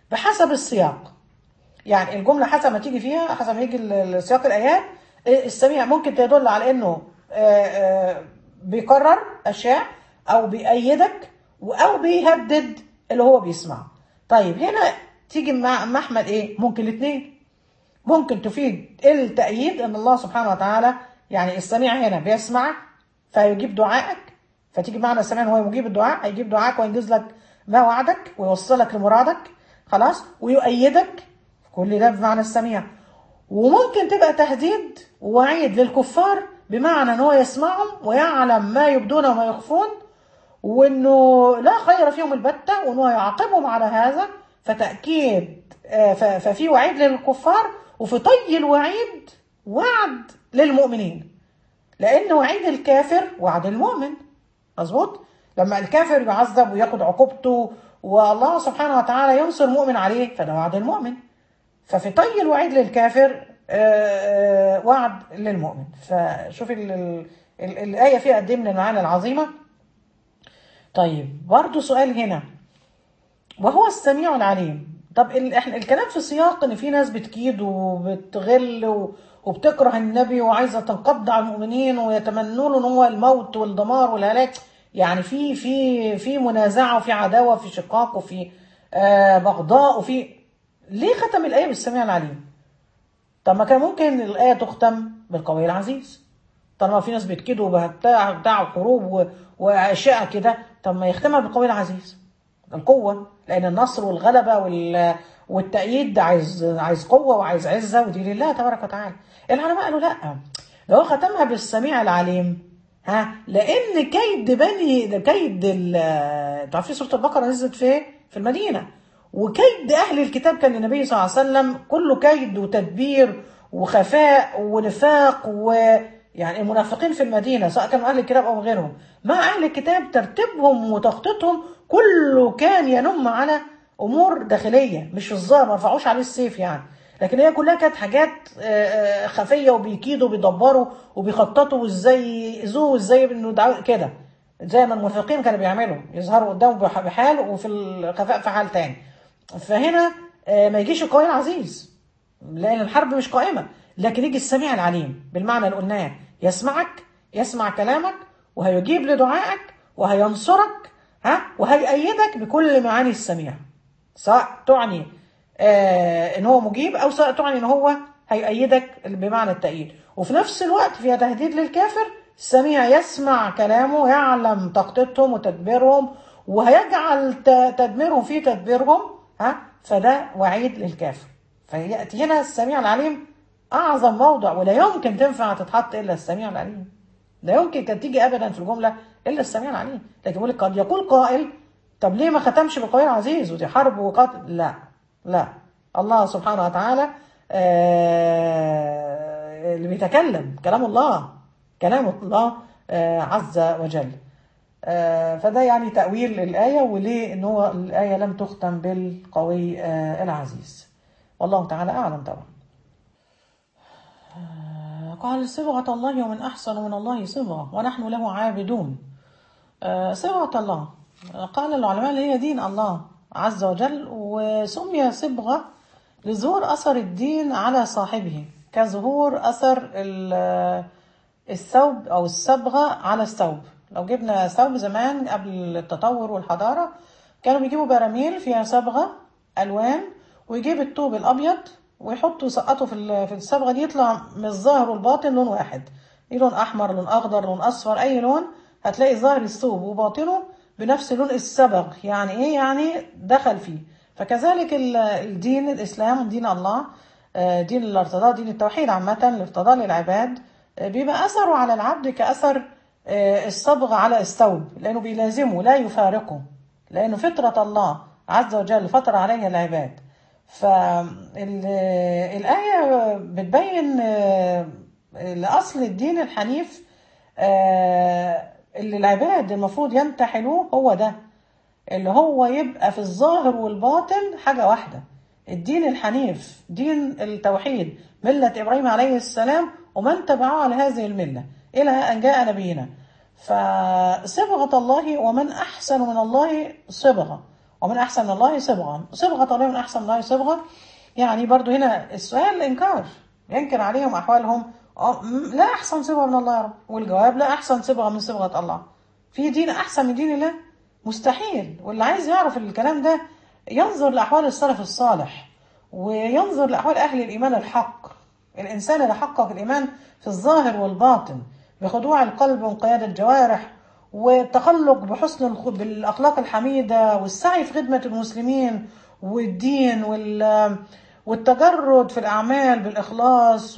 بحسب السياق يعني الجملة حسب ما تيجي فيها حسب ما يجي ال- ال- سياق الآيات السميع ممكن تدل على إنه آه، آه، بيكرر أشياء أو بيأيدك أو بيهدد اللي هو بيسمعه طيب هنا تيجي مع مع أحمد إيه ممكن الاثنين ممكن تفيد التأييد أن الله سبحانه وتعالى يعني السميع هنا بيسمعك فيجيب دعائك فتيجي معنى السميع إن هو يجيب الدعاء هيجيب دعائك وينجز لك ما وعدك ويوصلك لمرادك خلاص ويؤيدك كل ده بمعنى السميع وممكن تبقى تهديد ووعيد للكفار بمعنى ان هو يسمعهم ويعلم ما يبدون وما يخفون وانه لا خير فيهم البتة وانه يعاقبهم على هذا فتأكيد آه، ف- ففي وعيد للكفار وفي طي الوعيد وعد للمؤمنين لأن وعيد الكافر وعد المؤمن مظبوط لما الكافر يعذب وياخد عقوبته والله سبحانه وتعالى ينصر المؤمن عليه فده وعد المؤمن ففي طي الوعيد للكافر آه، آه، وعد للمؤمن فشوف ال- ال- ال- الآية فيها قد إيه من المعاني العظيمة طيب برضو سؤال هنا وهو السميع العليم طب ال... احنا الكلام في سياق ان في ناس بتكيد وبتغل و... وبتكره النبي وعايزه تنقض على المؤمنين ويتمنوا له ان هو الموت والدمار والهلاك يعني في في في منازعه وفي عداوه وفي شقاق وفي آه بغضاء وفي ليه ختم الايه بالسميع العليم؟ طب ما كان ممكن الايه تختم بالقوي العزيز طالما في ناس بتكيدوا وبتاع بتاع حروب و... واشياء كده طب ما يختمها بالقوي العزيز القوة لأن النصر والغلبة وال... والتأييد ده عايز عايز قوة وعايز عزة ودي لله تبارك وتعالى. العلماء قالوا لا لو هو ختمها بالسميع العليم ها لأن كيد بني كيد ال انتوا عارفين سورة البقرة نزلت في في المدينة وكيد أهل الكتاب كان للنبي صلى الله عليه وسلم كله كيد وتدبير وخفاء ونفاق ويعني المنافقين في المدينة سواء كانوا أهل الكتاب أو غيرهم مع أهل الكتاب ترتيبهم وتخطيطهم كله كان ينم على امور داخليه مش في الظاهر ما رفعوش عليه السيف يعني لكن هي كلها كانت حاجات آه، آه، خفيه وبيكيدوا وبيدبروا وبيخططوا وازاي يأذوه وازاي انه دعو- كده زي ما المنافقين كانوا بيعملوا يظهروا قدامه بح- بحال وفي الخفاء في حال تاني فهنا آه، ما يجيش القوي العزيز لان الحرب مش قائمه لكن يجي السميع العليم بالمعنى اللي قلناه يسمعك يسمع كلامك وهيجيب لدعائك وهينصرك ها وهيأيدك بكل معاني السميع سواء تعني آه ان هو مجيب او سواء تعني ان هو هيأيدك بمعنى التأييد وفي نفس الوقت فيها تهديد للكافر السميع يسمع كلامه يعلم تخطيطهم وتدبيرهم وهيجعل ت- تدميرهم في تدبيرهم ها فده وعيد للكافر فيأتي هنا السميع العليم أعظم موضع ولا يمكن تنفع تتحط إلا السميع العليم لا يمكن كانت تيجي ابدا في الجمله الا السميع العليم لكن بيقول لك قد يقول قائل طب ليه ما ختمش بالقوي العزيز ودي حرب وقتل لا لا الله سبحانه وتعالى آه اللي بيتكلم كلام الله كلام الله آه عز وجل آه فده يعني تأويل الآية وليه إن هو الآية لم تختم بالقوي آه العزيز والله تعالى أعلم طبعا قال صبغة الله ومن أحسن من الله صبغة ونحن له عابدون آه، صبغة الله قال العلماء اللي هي دين الله عز وجل وسمي صبغة لظهور أثر الدين على صاحبه كظهور أثر ال- الثوب أو الصبغة على الثوب لو جبنا ثوب زمان قبل التطور والحضارة كانوا بيجيبوا براميل فيها صبغة ألوان ويجيب الطوب الأبيض ويحطوا يسقطوا في ال- في الصبغة دي يطلع من الظاهر والباطن لون واحد ايه لون أحمر لون أخضر لون أصفر أي لون هتلاقي ظاهر الثوب وباطنه بنفس لون الصبغ يعني ايه يعني دخل فيه فكذلك ال- الدين الإسلام دين الله آه، دين الارتضاء دين التوحيد عامة الارتضاء للعباد آه، بيبقى أثره على العبد كأثر آه، الصبغ على الثوب لأنه بيلازمه لا يفارقه لأنه فطرة الله عز وجل فطر عليها العباد فالآية بتبين آه، لأصل الدين الحنيف آه، اللي العباد المفروض ينتحلوه هو ده اللي هو يبقى في الظاهر والباطن حاجة واحدة الدين الحنيف دين التوحيد ملة إبراهيم عليه السلام ومن تبعه على هذه الملة إلى أن جاء نبينا فصبغة الله ومن أحسن من الله صبغة ومن احسن من الله صبغه صبغه الله من احسن من الله صبغه يعني برضو هنا السؤال الانكار ينكر عليهم احوالهم آه، م- لا احسن صبغه من الله يا رب والجواب لا احسن صبغه من صبغه الله في دين احسن من دين الله مستحيل واللي عايز يعرف الكلام ده ينظر لاحوال السلف الصالح وينظر لاحوال اهل الايمان الحق الانسان اللي حقق الايمان في الظاهر والباطن بخضوع القلب وانقياد الجوارح والتخلق بحسن الخ- بالاخلاق الحميده والسعي في خدمه المسلمين والدين وال والتجرد في الأعمال بالإخلاص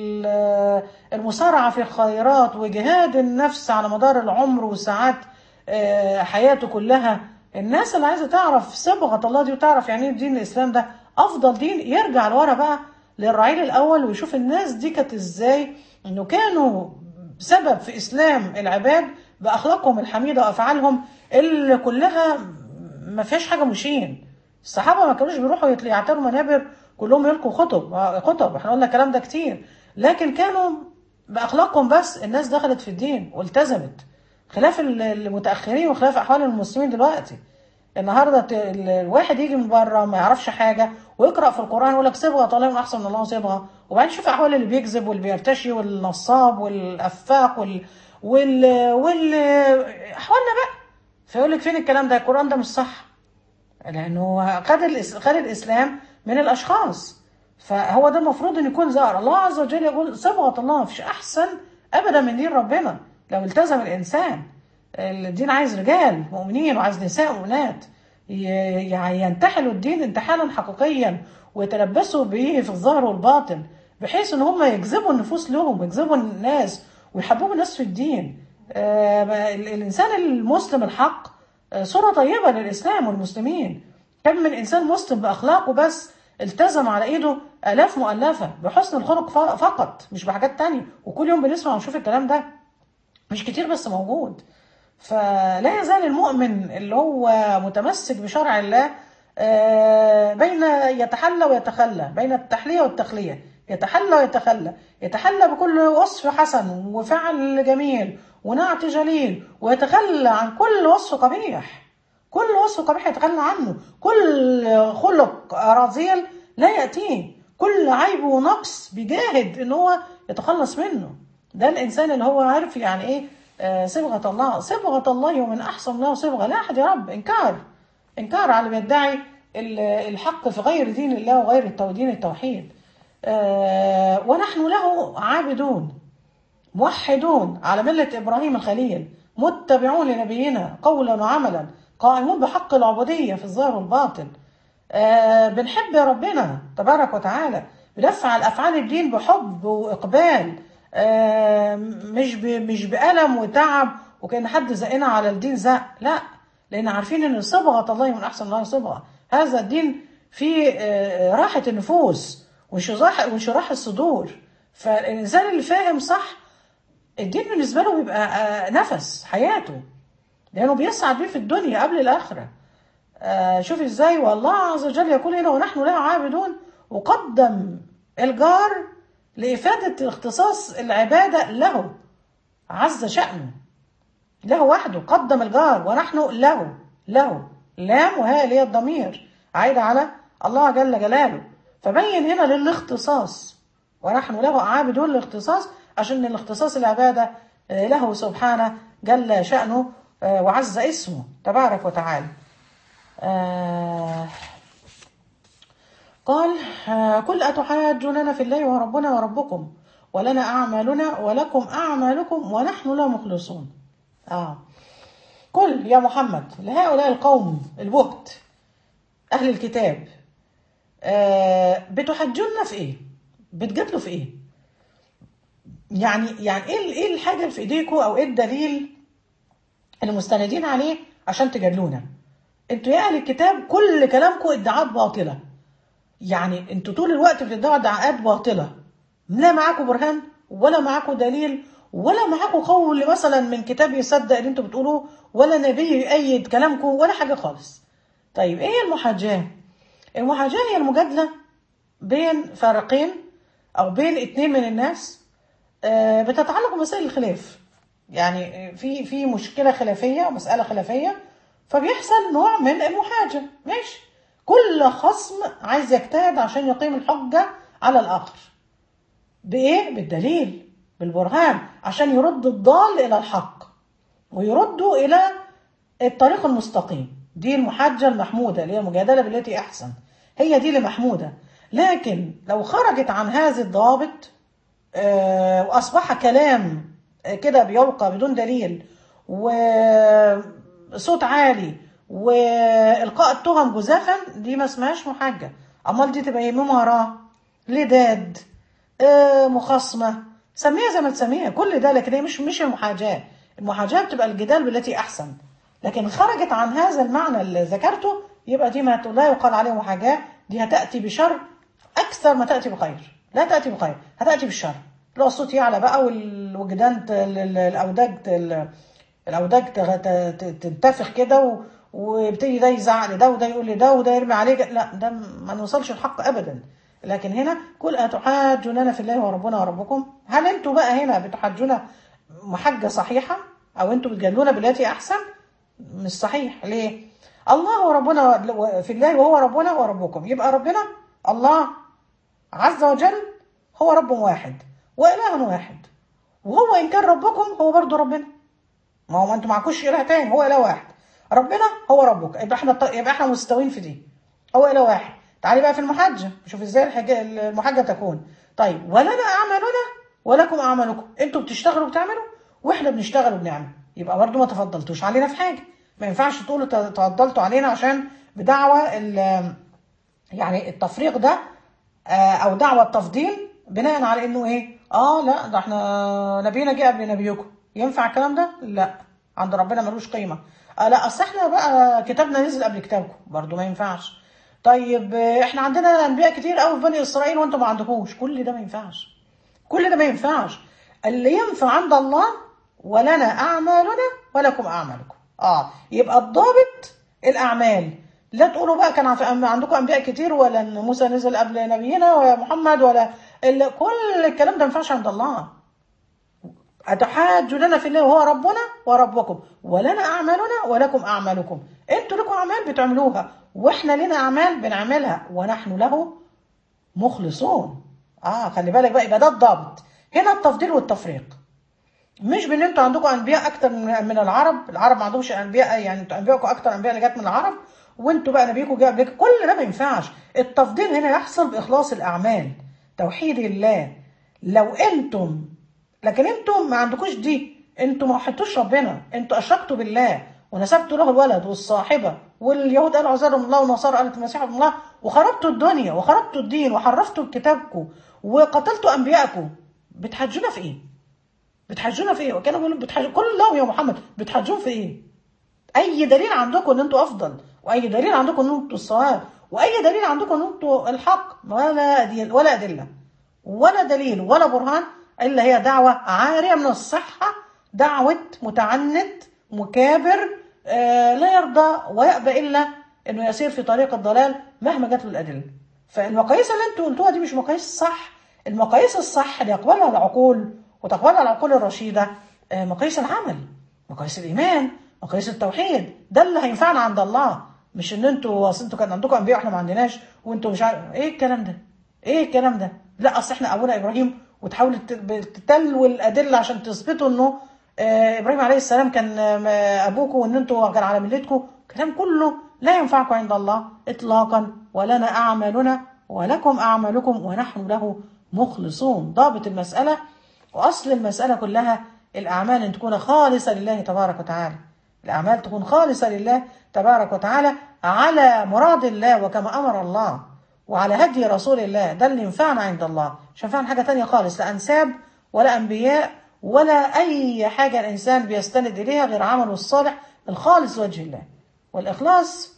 والمسارعة في الخيرات وجهاد النفس على مدار العمر وساعات آه، حياته كلها الناس اللي عايزة تعرف صبغة الله دي وتعرف يعني ايه دين الإسلام ده أفضل دين يرجع لورا بقى للرعيل الأول ويشوف الناس دي كانت إزاي إنه كانوا سبب في إسلام العباد بأخلاقهم الحميدة وأفعالهم اللي كلها ما فيهاش حاجة مشين الصحابه ما كانوش بيروحوا يتل- يعتروا منابر كلهم يلقوا خطب خطب احنا قلنا الكلام ده كتير لكن كانوا باخلاقهم بس الناس دخلت في الدين والتزمت خلاف ال- المتاخرين وخلاف احوال المسلمين دلوقتي النهارده ت- ال- الواحد يجي من بره ما يعرفش حاجه ويقرا في القران يقول لك صبغه طالما من احسن من الله صبغه وبعدين شوف احوال اللي بيكذب واللي بيرتشي والنصاب والافاق وال وال وال احوالنا بقى فيقول لك فين الكلام ده القران ده مش صح لانه خد الإس... خد الاسلام من الاشخاص فهو ده المفروض ان يكون ظاهر الله عز وجل يقول صبغه الله مفيش احسن ابدا من دين ربنا لو التزم الانسان الدين عايز رجال مؤمنين وعايز نساء مؤمنات ي- يعني ينتحلوا الدين انتحالا حقيقيا ويتلبسوا به في الظاهر والباطن بحيث ان هم يجذبوا النفوس لهم ويجذبوا الناس ويحببوا الناس في الدين آه، ال- الانسان المسلم الحق آه، صورة طيبة للإسلام والمسلمين كم من إنسان مسلم بأخلاقه بس التزم على إيده آلاف مؤلفة بحسن الخلق ف- فقط مش بحاجات تانية وكل يوم بنسمع ونشوف الكلام ده مش كتير بس موجود فلا يزال المؤمن اللي هو متمسك بشرع الله آه، بين يتحلى ويتخلى بين التحلية والتخلية يتحلى ويتخلى يتحلى بكل وصف حسن وفعل جميل ونعت جليل ويتخلى عن كل وصف قبيح كل وصف قبيح يتخلى عنه كل خلق رذيل لا يأتيه كل عيب ونقص بيجاهد ان هو يتخلص منه ده الانسان اللي هو عارف يعني ايه آه، صبغة الله صبغة الله ومن احسن الله صبغة لا احد يا رب انكار انكار على من يدعي ال- الحق في غير دين الله وغير التو- دين التوحيد آه، ونحن له عابدون موحدون على ملة إبراهيم الخليل متبعون لنبينا قولا وعملا قائمون بحق العبودية في الظاهر والباطن آه بنحب ربنا تبارك وتعالى بنفعل أفعال الدين بحب وإقبال آه مش ب- مش بألم وتعب وكأن حد زقنا على الدين زق لا لأن عارفين أن صبغة الله من أحسن الله صبغة هذا الدين فيه آه راحة النفوس وانشراح وانشراح الصدور فالإنسان اللي فاهم صح الدين بالنسبة له بيبقى آه، نفس حياته لأنه بيسعد بيه في الدنيا قبل الآخرة آه، شوف ازاي والله عز وجل يقول هنا ونحن له عابدون وقدم الجار لإفادة اختصاص العبادة له عز شأنه له وحده قدم الجار ونحن له له لام وهاء اللي هي الضمير عايدة على الله جل جلاله فبين هنا للاختصاص ونحن له عابدون الاختصاص عشان الاختصاص العبادة آه، له سبحانه جل شأنه آه، وعز اسمه تبارك وتعالى آه، قال آه، قل أتحاجوننا في الله وربنا وربكم ولنا أعمالنا ولكم أعمالكم ونحن لا مخلصون آه. قل يا محمد لهؤلاء القوم البهت أهل الكتاب آه بتحجونا في إيه؟ بتجادلوا في إيه؟ يعني يعني إيه إيه الحاجة اللي في إيديكم أو إيه الدليل اللي مستندين عليه عشان تجادلونا؟ أنتوا يا أهل الكتاب كل كلامكم ادعاءات باطلة يعني أنتوا طول الوقت بتدعوا ادعاءات باطلة لا معاكم برهان ولا معاكم دليل ولا معاكم قول مثلا من كتاب يصدق اللي انتوا بتقولوه ولا نبي يؤيد كلامكم ولا حاجة خالص طيب ايه المحاجاة المحاجاة هي المجادلة بين فريقين او بين اتنين من الناس آه، بتتعلق بمسائل الخلاف يعني في في مشكلة خلافية مسألة خلافية فبيحصل نوع من المحاجة ماشي كل خصم عايز يجتهد عشان يقيم الحجة على الآخر بإيه؟ بالدليل بالبرهان عشان يرد الضال إلى الحق ويرده إلى الطريق المستقيم دي المحاجة المحمودة اللي هي المجادلة بالتي أحسن هي دي اللي محمودة لكن لو خرجت عن هذا الضابط آه، وأصبح كلام آه، كده بيلقى بدون دليل وصوت عالي وإلقاء التهم جزافا دي ما اسمهاش محاجة أمال دي تبقى إيه مماراة لداد آه، مخاصمة سميها زي ما تسميها كل ده لكن هي مش مش المحاجاة المحاجاة بتبقى الجدال بالتي أحسن لكن خرجت عن هذا المعنى اللي ذكرته يبقى دي ما لا يقال عليه محاجاة دي هتأتي بشر أكثر ما تأتي بخير لا تأتي بخير هتأتي بالشر لو الصوت يعلى بقى والوجدان ت- ال- ال- الأوداج ت- ال- الأوداج ت- ت- ت- تنتفخ كده و- ويبتدي ده يزعق لده وده يقول لده وده يرمي عليه لا ده ما نوصلش الحق أبدا لكن هنا كل أتحاجوننا في الله وربنا وربكم هل انتوا بقى هنا بتحاجونا محجة صحيحة أو انتوا بتجادلونا بالتي أحسن مش صحيح ليه الله وربنا في الله وهو ربنا وربكم يبقى ربنا الله عز وجل هو رب واحد وإله واحد وهو إن كان ربكم هو برضه ربنا ما هو ما انتوا معكوش إله تاني هو إله واحد ربنا هو ربك يبقى احنا يبقى احنا مستويين في دي هو إله واحد تعالي بقى في المحجة شوف ازاي الحاجة المحجة تكون طيب ولنا أعمالنا ولكم أعمالكم انتوا بتشتغلوا وبتعملوا واحنا بنشتغل وبنعمل يبقى برضه ما تفضلتوش علينا في حاجة ما ينفعش تقولوا تفضلتوا علينا عشان بدعوى ال- يعني التفريق ده آه، او دعوى التفضيل بناء على انه ايه اه لا ده احنا نبينا جه قبل نبيكم ينفع الكلام ده لا عند ربنا ملوش قيمه آه لا اصل احنا بقى كتابنا نزل قبل كتابكم برضو ما ينفعش طيب آه، احنا عندنا انبياء كتير قوي في بني اسرائيل وانتم ما عندكوش كل ده ما ينفعش كل ده ما ينفعش اللي ينفع عند الله ولنا اعمالنا ولكم اعمالكم اه يبقى الضابط الاعمال لا تقولوا بقى كان عف- عندكم انبياء كتير ولا ان موسى نزل قبل نبينا ولا محمد ولا ال- كل الكلام ده ما ينفعش عند الله أتحاجوننا في الله وهو ربنا وربكم ولنا أعمالنا ولكم أعمالكم أنتوا لكم أعمال بتعملوها وإحنا لنا أعمال بنعملها ونحن له مخلصون آه خلي بالك بقى يبقى ده الضابط هنا التفضيل والتفريق مش بان انتوا عندكم انبياء اكتر من من العرب العرب ما عندهمش انبياء يعني انتوا انبياءكم اكتر انبياء اللي جت من العرب وانتوا بقى نبيكم جاء قبلكم كل ده ما ينفعش التفضيل هنا يحصل باخلاص الاعمال توحيد الله لو انتم لكن انتم ما عندكوش دي انتم ما وحدتوش ربنا انتوا اشركتوا بالله ونسبتوا له الولد والصاحبه واليهود قالوا عزيز الله والنصارى قالت المسيح ابن الله وخربتوا الدنيا وخربتوا الدين وحرفتوا كتابكم وقتلتوا انبياءكم بتحجونا في ايه؟ بتحجونا في ايه؟ وكانوا بيقولوا بتحجوا كل الله يا محمد بتحجون في ايه؟ اي دليل عندكم ان انتوا افضل واي دليل عندكم ان انتوا الصواب واي دليل عندكم ان انتوا الحق ولا دي ولا ادله ولا دليل ولا برهان الا هي دعوه عاريه من الصحه دعوه متعنت مكابر آه لا يرضى ويأبى الا انه يسير في طريق الضلال مهما جات له الادله فالمقاييس اللي انتوا قلتوها دي مش مقاييس صح المقاييس الصح اللي يقبلها العقول وتقبلها العقول الرشيده آه مقاييس العمل مقاييس الايمان مقاييس التوحيد ده اللي هينفعنا عند الله مش ان انتوا اصل انتوا كان عندكم انبياء واحنا ما عندناش وانتوا مش عارف ايه الكلام ده ايه الكلام ده لا اصل احنا ابونا ابراهيم وتحاولوا تت- تتلوا الادله عشان تثبتوا انه آه، ابراهيم عليه السلام كان آه، ابوكم وان انتوا كان على ملتكم كلام كله لا ينفعكم عند الله اطلاقا ولنا اعمالنا ولكم اعمالكم ونحن له مخلصون ضابط المساله واصل المساله كلها الاعمال ان تكون خالصه لله تبارك وتعالى الاعمال تكون خالصه لله تبارك وتعالى على مراد الله وكما امر الله وعلى هدي رسول الله ده اللي ينفعنا عند الله مش ينفعنا حاجه تانية خالص لا انساب ولا انبياء ولا اي حاجه الانسان بيستند اليها غير عمله الصالح الخالص وجه الله والاخلاص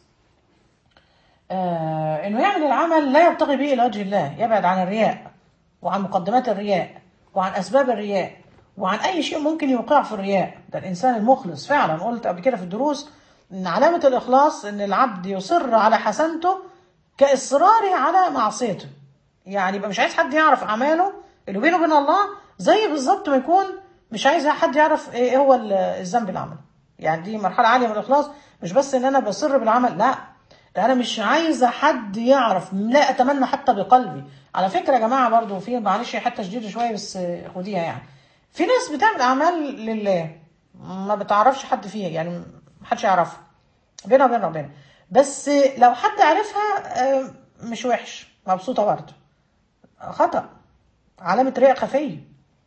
آه انه يعمل العمل لا يبتغي به الى وجه الله يبعد عن الرياء وعن مقدمات الرياء وعن اسباب الرياء وعن اي شيء ممكن يوقع في الرياء ده الانسان المخلص فعلا قلت قبل كده في الدروس ان علامه الاخلاص ان العبد يصر على حسنته كاصراره على معصيته يعني يبقى مش عايز حد يعرف اعماله اللي بينه وبين الله زي بالظبط ما يكون مش عايز حد يعرف ايه هو ال- الذنب اللي عمله يعني دي مرحله عاليه من الاخلاص مش بس ان انا بصر بالعمل لا ده انا مش عايزه حد يعرف لا اتمنى حتى بقلبي على فكره يا جماعه برضو في معلش هي حته شديده شويه بس خديها يعني في ناس بتعمل اعمال لله ما بتعرفش حد فيها يعني محدش يعرفها بينها وبين ربنا بس لو حد عرفها آه، مش وحش مبسوطه برضه خطأ علامة رياء خفية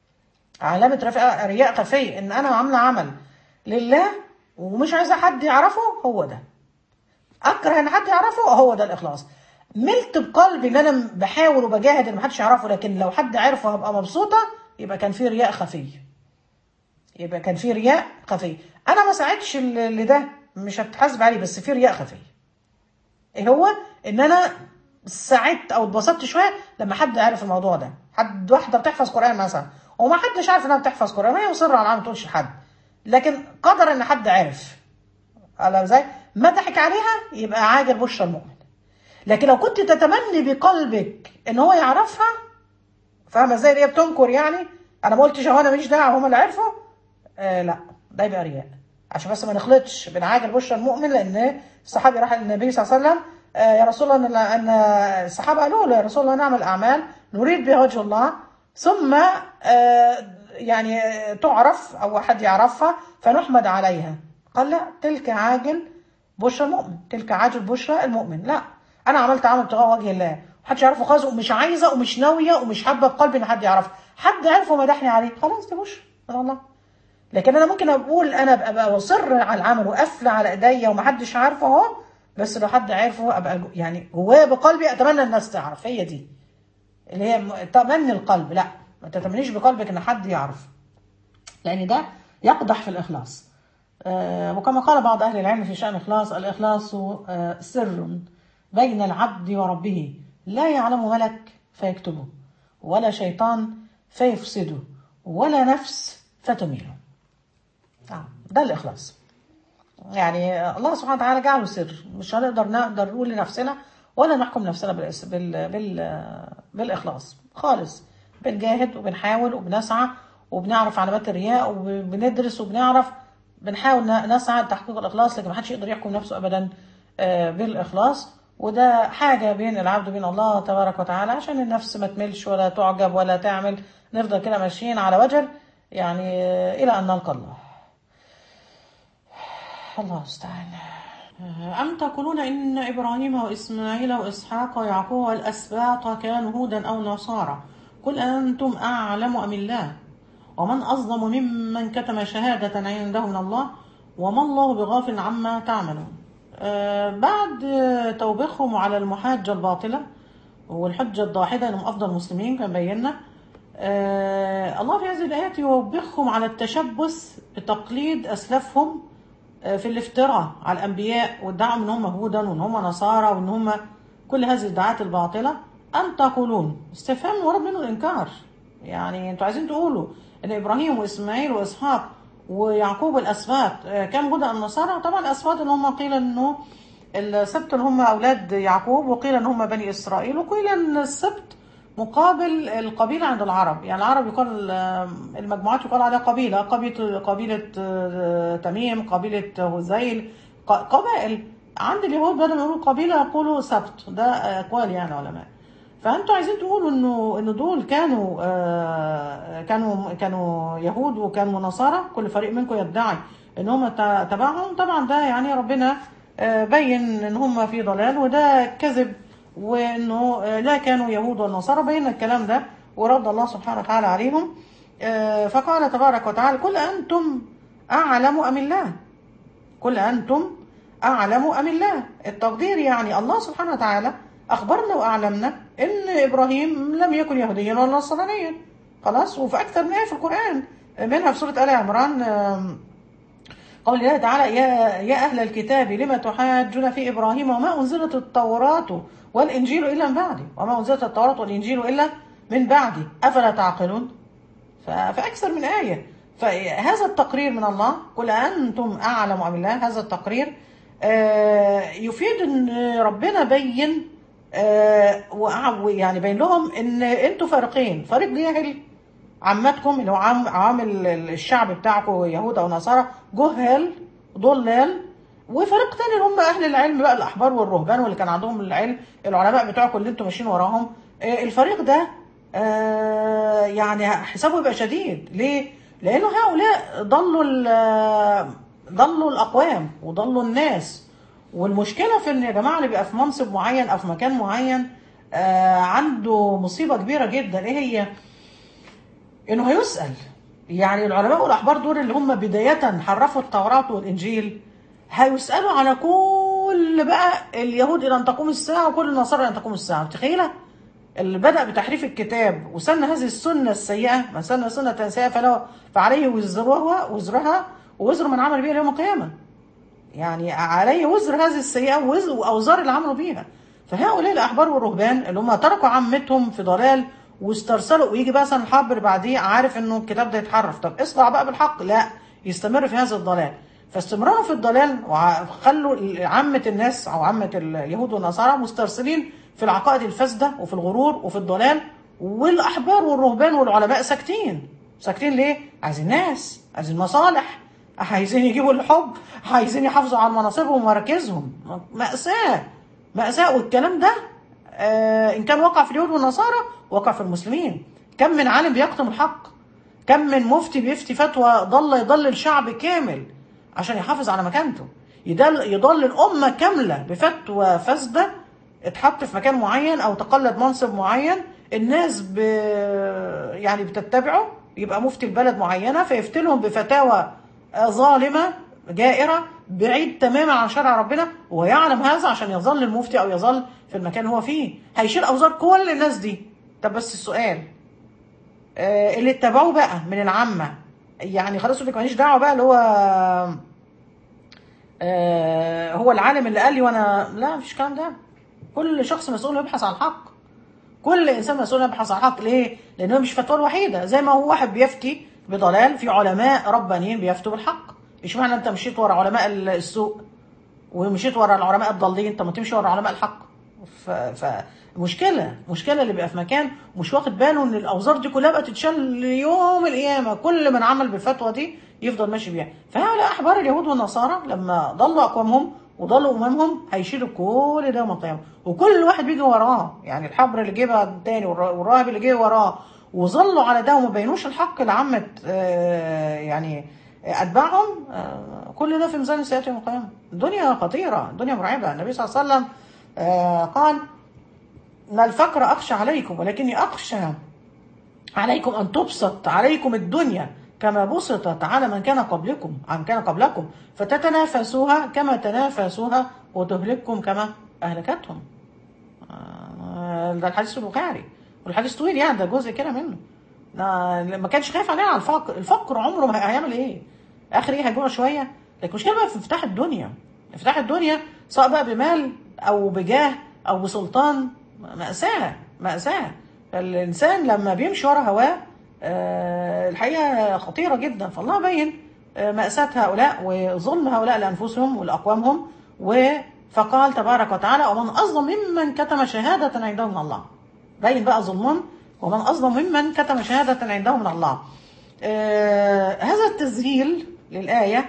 علامة رفع- رياء خفية إن أنا عاملة عمل لله ومش عايزة حد يعرفه هو ده أكره إن حد يعرفه هو ده الإخلاص ملت بقلبي إن أنا بحاول وبجاهد إن محدش يعرفه لكن لو حد عرفه هبقى مبسوطة يبقى كان في رياء خفي يبقى كان في رياء خفي أنا ما ساعدتش ل- لده مش هتحاسب عليه بس في رياء خفي ايه هو ان انا سعدت او اتبسطت شويه لما حد عرف الموضوع ده حد واحده بتحفظ قران مثلا وما حدش عارف انها بتحفظ قران وهي مصره على العمل ما تقولش لحد لكن قدر ان حد عرف على ازاي ما ضحك عليها يبقى عاجل بشرى المؤمن لكن لو كنت تتمني بقلبك ان هو يعرفها فاهمه ازاي اللي هي بتنكر يعني انا ما قلتش اهو انا ماليش دعوه هم اللي عرفوا آه لا ده يبقى رياء عشان بس ما نخلطش بين عاجل بشرى المؤمن لان الصحابي راح للنبي صلى الله عليه وسلم آه يا رسول الله ان ان الصحابه قالوا له يا رسول الله نعمل اعمال نريد بها وجه الله ثم آه يعني آه، تعرف او حد يعرفها فنحمد عليها قال لا تلك عاجل بشرى المؤمن تلك عاجل بشرى المؤمن لا انا عملت عمل ابتغاء وجه الله محدش يعرفه خالص ومش عايزه ومش ناويه ومش حابه بقلبي ان حد يعرفه حد عرفه ومدحني عليه خلاص دي بشرى من الله لكن انا ممكن اقول انا ابقى أبقى اصر على العمل وقافله على ايديا ومحدش عارفه اهو بس لو حد عارفه ابقى جو- يعني جوايا بقلبي اتمنى الناس تعرف هي دي اللي هي م- تمني القلب لا ما تتمنيش بقلبك ان حد يعرف لان ده يقدح في الاخلاص آه، وكما قال بعض اهل العلم في شان الاخلاص الاخلاص آه، سر بين العبد وربه لا يعلم ملك فيكتبه ولا شيطان فيفسده ولا نفس فتميله آه، ده الإخلاص يعني الله سبحانه وتعالى جعله سر مش هنقدر نقدر نقول لنفسنا ولا نحكم نفسنا بالإس- بال... بال... بالإخلاص خالص بنجاهد وبنحاول وبنسعى وبنعرف علامات الرياء وبندرس وبنعرف بنحاول ن- نسعى لتحقيق الإخلاص لكن محدش يقدر يحكم نفسه أبدا آه، بالإخلاص وده حاجة بين العبد وبين الله تبارك وتعالى عشان النفس ما تملش ولا تعجب ولا تعمل نفضل كده ماشيين على وجل يعني آه، إلى أن نلقى الله الله المستعان أم تقولون إن إبراهيم وإسماعيل وإسحاق ويعقوب والأسباط كانوا هودا أو نصارى قل أنتم أعلم أم الله ومن أظلم ممن كتم شهادة عنده من الله وما الله بغافل عما تعملون آه، بعد آه، توبيخهم على المحاجة الباطلة والحجة الضاحدة أنهم أفضل المسلمين كما بينا آه، الله في هذه الآيات يوبخهم على التشبث بتقليد أسلافهم آه، في الافتراء على الأنبياء وادعوا إن هم هودا وإن هم نصارى وإن هم كل هذه الدعاءات الباطلة أم تقولون استفهام ورد منه الإنكار يعني أنتوا عايزين تقولوا إن إبراهيم وإسماعيل وإسحاق ويعقوب الأسباط آه، كان هدى النصارى طبعا الأسباط اللي هم قيل إنه السبت اللي هم أولاد يعقوب وقيل إن هم بني إسرائيل وقيل إن السبت مقابل القبيلة عند العرب يعني العرب يقال آه، المجموعات يقال عليها قبيلة قبيلة قبيلة آه، تميم قبيلة هذيل ق- قبائل عند اليهود بدل ما يقولوا قبيلة يقولوا سبت ده أقوال يعني علماء فانتوا عايزين تقولوا انه ان دول كانوا آه كانوا كانوا يهود وكانوا نصارى كل فريق منكم يدعي ان هم ت- تبعهم طبعا ده يعني ربنا آه بين ان هم في ضلال وده كذب وانه آه لا كانوا يهود والنصارى بين الكلام ده ورد الله سبحانه وتعالى عليهم آه فقال تبارك وتعالى كل انتم اعلم ام الله قل أنتم أعلم أم الله التقدير يعني الله سبحانه وتعالى أخبرنا وأعلمنا إن إبراهيم لم يكن يهوديا ولا نصرانيا خلاص وفي أكثر من آية في القرآن منها في سورة آل عمران آم، قول الله تعالى يا يا أهل الكتاب لم تحاجون في إبراهيم وما أنزلت التوراة والإنجيل إلا من بعده وما أنزلت التوراة والإنجيل إلا من بعده أفلا تعقلون ف- فأكثر من آية فهذا التقرير من الله قل أنتم أعلم أم الله هذا التقرير آه، يفيد أن ربنا بين آه، وع- يعني بين لهم أن أنتوا فريقين فريق جاهل عامتكم اللي هو عام عامل الشعب بتاعكم يهود أو نصارى جهل ضلال وفريق تاني اللي هم اهل العلم بقى الاحبار والرهبان واللي كان عندهم العلم العلماء بتوعكم اللي انتم ماشيين وراهم آه، الفريق ده آه، يعني حسابه يبقى شديد ليه؟ لانه هؤلاء ضلوا ال- ضلوا الاقوام وضلوا الناس والمشكله في ان يا جماعه اللي بيبقى في منصب معين او في مكان معين آه، عنده مصيبه كبيره جدا ايه هي؟ انه هيسال يعني العلماء والاحبار دول اللي هم بدايه حرفوا التوراه والانجيل هيسالوا على كل بقى اليهود الى ان تقوم الساعه وكل النصارى الى ان تقوم الساعه متخيله؟ اللي بدأ بتحريف الكتاب وسن هذه السنة السيئة من سن سنة سيئة فله فعليه وزرها وزرها ووزر من عمل بها يوم القيامة يعني عليه وزر هذه السيئة ووزر- وأوزار اللي عملوا بيها فهؤلاء الأحبار والرهبان اللي هم تركوا عمتهم في ضلال واسترسلوا ويجي بقى سنة الحبر بعديه عارف انه الكتاب ده يتحرف طب اصدع بقى بالحق لا يستمر في هذا الضلال فاستمراره في الضلال وخلوا عامة الناس او عامة اليهود والنصارى مسترسلين في العقائد الفاسدة وفي الغرور وفي الضلال والاحبار والرهبان والعلماء ساكتين ساكتين ليه؟ عايزين ناس عايزين مصالح عايزين يجيبوا الحب عايزين يحافظوا على مناصبهم ومراكزهم مأساة مأساة والكلام ده آه إن كان وقع في اليهود والنصارى وقع في المسلمين كم من عالم بيكتم الحق كم من مفتي بيفتي فتوى ضل يضلل شعب كامل عشان يحافظ على مكانته يضل يضل الأمة كاملة بفتوى فاسدة اتحط في مكان معين أو تقلد منصب معين الناس ب... يعني بتتبعه يبقى مفتي البلد معينة فيفتلهم بفتاوى آه، ظالمة جائرة بعيد تماما عن شرع ربنا ويعلم هذا عشان يظل المفتي أو يظل في المكان اللي هو فيه هيشيل أوزار كل الناس دي طب بس السؤال آه، اللي اتبعوه بقى من العامة يعني خلاص يقول لك ماليش دعوة بقى اللي هو آه، هو العالم اللي قال لي وانا لا مفيش الكلام ده كل شخص مسؤول يبحث عن الحق كل انسان مسؤول يبحث عن الحق ليه؟ لانه مش فتوى الوحيده زي ما هو واحد بيفتي بضلال في علماء ربانيين بيفتوا بالحق مش معنى انت مشيت ورا علماء السوء ومشيت ورا العلماء الضالين انت ما تمشي ورا علماء الحق ف... فمشكله مشكله اللي بيبقى في مكان مش واخد باله ان الاوزار دي كلها بقى تتشال يوم القيامه كل من عمل بالفتوى دي يفضل ماشي بيها فهؤلاء احبار اليهود والنصارى لما ضلوا اقوامهم وضلوا امامهم هيشيلوا كل ده يوم القيامه وكل واحد بيجي وراه يعني الحبر اللي جه بعد التاني والرا- والراهب اللي جه وراه وظلوا على ده وما بينوش الحق لعامه آه، يعني اتباعهم آه، كل ده في ميزان سيئات يوم القيامه الدنيا خطيره الدنيا مرعبه النبي صلى الله عليه وسلم آه، قال ما الفقر اخشى عليكم ولكني اخشى عليكم أن تبسط عليكم الدنيا كما بسطت على من كان قبلكم عن كان قبلكم فتتنافسوها كما تنافسوها وتهلككم كما أهلكتهم آه، ده الحديث البخاري والحديث طويل يعني ده جزء كده منه ده ما كانش خايف علينا على الفقر الفقر عمره ما هيعمل ايه اخر ايه هيجوع شويه لكن المشكله بقى في انفتاح الدنيا انفتاح الدنيا سواء بقى بمال او بجاه او بسلطان مأساة مأساة فالإنسان لما بيمشي ورا هواه آه، الحقيقة خطيرة جدا فالله بين آه، مأساة هؤلاء وظلم هؤلاء لأنفسهم ولأقوامهم و- فقال تبارك وتعالى ومن أظلم ممن كتم شهادة عنده من الله بين بقى ظلمهم ومن أظلم ممن كتم شهادة عنده من الله آه، هذا التسجيل للآية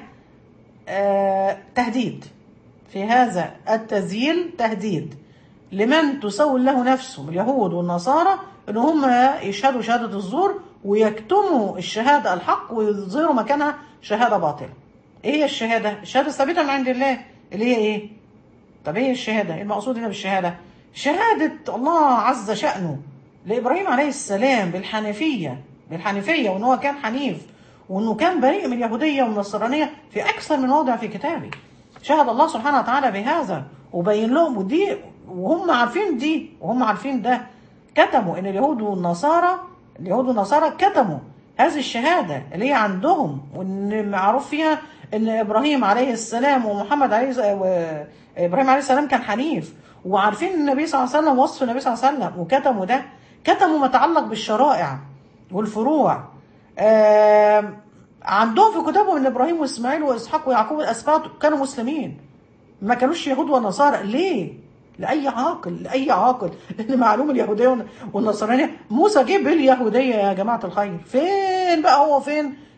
آه، تهديد في هذا التسجيل تهديد لمن تسول له نفسه اليهود والنصارى ان هم يشهدوا شهاده الزور ويكتموا الشهاده الحق ويظهروا مكانها شهاده باطله. ايه هي الشهاده؟ الشهاده الثابته من عند الله اللي هي ايه؟ طب ايه الشهاده؟ ايه المقصود هنا بالشهاده؟ شهاده الله عز شانه لابراهيم عليه السلام بالحنفيه بالحنفيه وان هو كان حنيف وانه كان بريء من اليهوديه والنصرانيه في اكثر من موضع في كتابه. شهد الله سبحانه وتعالى بهذا وبين لهم ودي وهم عارفين دي وهم عارفين ده كتموا ان اليهود والنصارى اليهود والنصارى كتموا هذه الشهاده اللي هي عندهم وان معروف فيها ان ابراهيم عليه السلام ومحمد عليه و- ابراهيم عليه السلام كان حنيف وعارفين النبي صلى الله عليه وسلم وصف النبي صلى الله عليه وسلم وكتموا ده كتموا ما يتعلق بالشرائع والفروع آم، عندهم في كتابهم ان ابراهيم واسماعيل واسحاق ويعقوب الاسباط كانوا مسلمين ما كانوش يهود ونصارى ليه؟ لاي عاقل لاي عاقل لان معلوم اليهوديه والنصرانيه موسى جه باليهوديه يا جماعه الخير فين بقى هو فين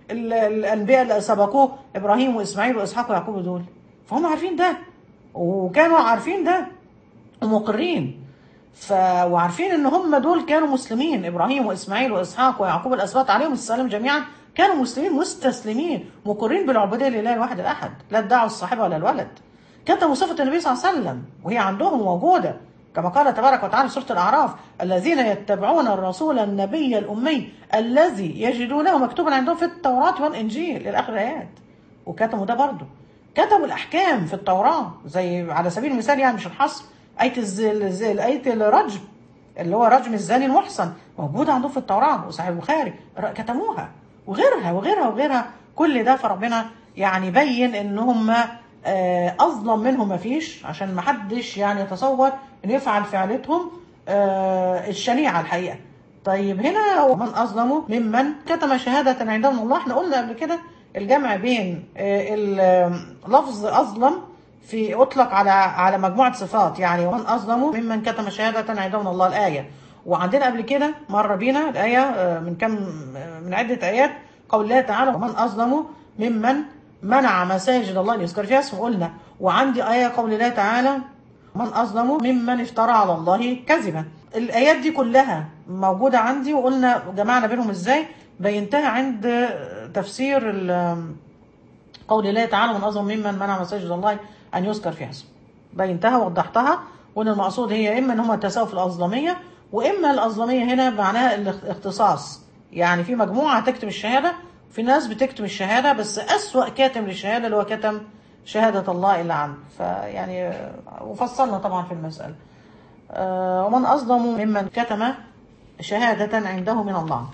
ال- الانبياء اللي سبقوه ابراهيم واسماعيل واسحاق ويعقوب دول فهم عارفين ده وكانوا عارفين ده ومقرين ف... وعارفين ان هم دول كانوا مسلمين ابراهيم واسماعيل واسحاق ويعقوب الاسباط عليهم السلام جميعا كانوا مسلمين مستسلمين مقرين بالعبوديه لله الواحد الاحد لا ادعوا الصاحبه ولا الولد كانت وصفه النبي صلى الله عليه وسلم وهي عندهم موجوده كما قال تبارك وتعالى في سوره الاعراف الذين يتبعون الرسول النبي الامي الذي يجدونه مكتوبا عندهم في التوراه والانجيل الى اخر الايات وكتبوا ده برضه كتبوا الاحكام في التوراه زي على سبيل المثال يعني مش الحصر ايه الزل الزل ايه الرجم اللي هو رجم الزاني المحصن موجوده عندهم في التوراه وصحيح البخاري ر- كتبوها وغيرها وغيرها وغيرها كل ده فربنا يعني بين ان هم آه، اظلم منهم ما فيش عشان ما حدش يعني يتصور ان يفعل فعلتهم آه، الشنيعه الحقيقه طيب هنا ومن اظلم ممن كتم شهاده عندهم من الله احنا قلنا قبل كده الجمع بين آه، ال- لفظ اظلم في اطلق على على مجموعه صفات يعني ومن اظلم ممن كتم شهاده عندهم من الله الايه وعندنا قبل كده مر بينا الايه آه، من كم آه، من عده ايات قول الله تعالى ومن اظلم ممن منع مساجد الله ان يذكر فيها اسمه قلنا وعندي ايه قول الله تعالى من أظلم ممن افترى على الله كذبا الآيات دي كلها موجودة عندي وقلنا جمعنا بينهم إزاي بينتهي عند تفسير ال- قول الله تعالى من أظلم ممن منع مساجد الله أن يذكر فيها اسمه بينتها ووضحتها وان المقصود هي اما ان هم التساوي في الاظلميه واما الاظلميه هنا معناها الاختصاص يعني في مجموعه هتكتب الشهاده في ناس بتكتب الشهاده بس اسوا كاتم للشهاده اللي هو كتم شهاده الله الا عنه فيعني آه، وفصلنا طبعا في المساله آه، ومن اظلم ممن كتم شهاده عنده من الله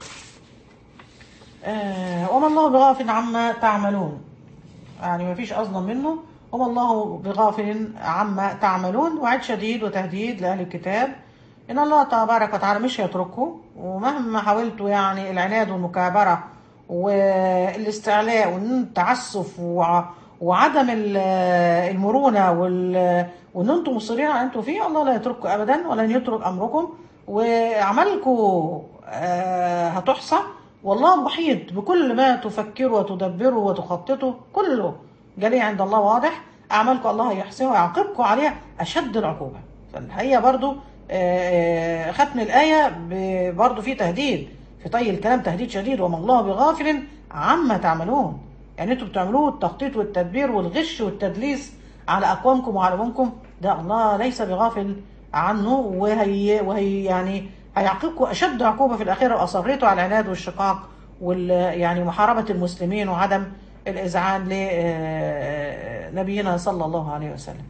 آه، وما الله بغافل عما تعملون يعني ما فيش أظلم منه وما الله بغافل عما تعملون وعد شديد وتهديد لأهل الكتاب إن الله تبارك وتعالى مش هيتركه ومهما حاولتوا يعني العناد والمكابرة والاستعلاء والتعسف وع- وعدم ال- المرونة وال- وإن أنتم مصرين على أنتم فيه الله لا يترككم أبدا ولن يترك أمركم وأعمالكم آه، هتحصى والله محيط بكل ما تفكروا وتدبروا وتخططوا كله جري عند الله واضح أعمالكم الله يحصيها ويعاقبكم عليها أشد العقوبة فالحقيقة برضو آه، آه، ختم الآية ب- برضو في تهديد في طي الكلام تهديد شديد وما الله بغافل عما تعملون يعني انتوا بتعملوه التخطيط والتدبير والغش والتدليس على أقوامكم وعلى أممكم ده الله ليس بغافل عنه وهي وهي يعني هيعاقبكم اشد عقوبه في الاخره واصريتوا على العناد والشقاق وال يعني محاربه المسلمين وعدم الاذعان لنبينا صلى الله عليه وسلم.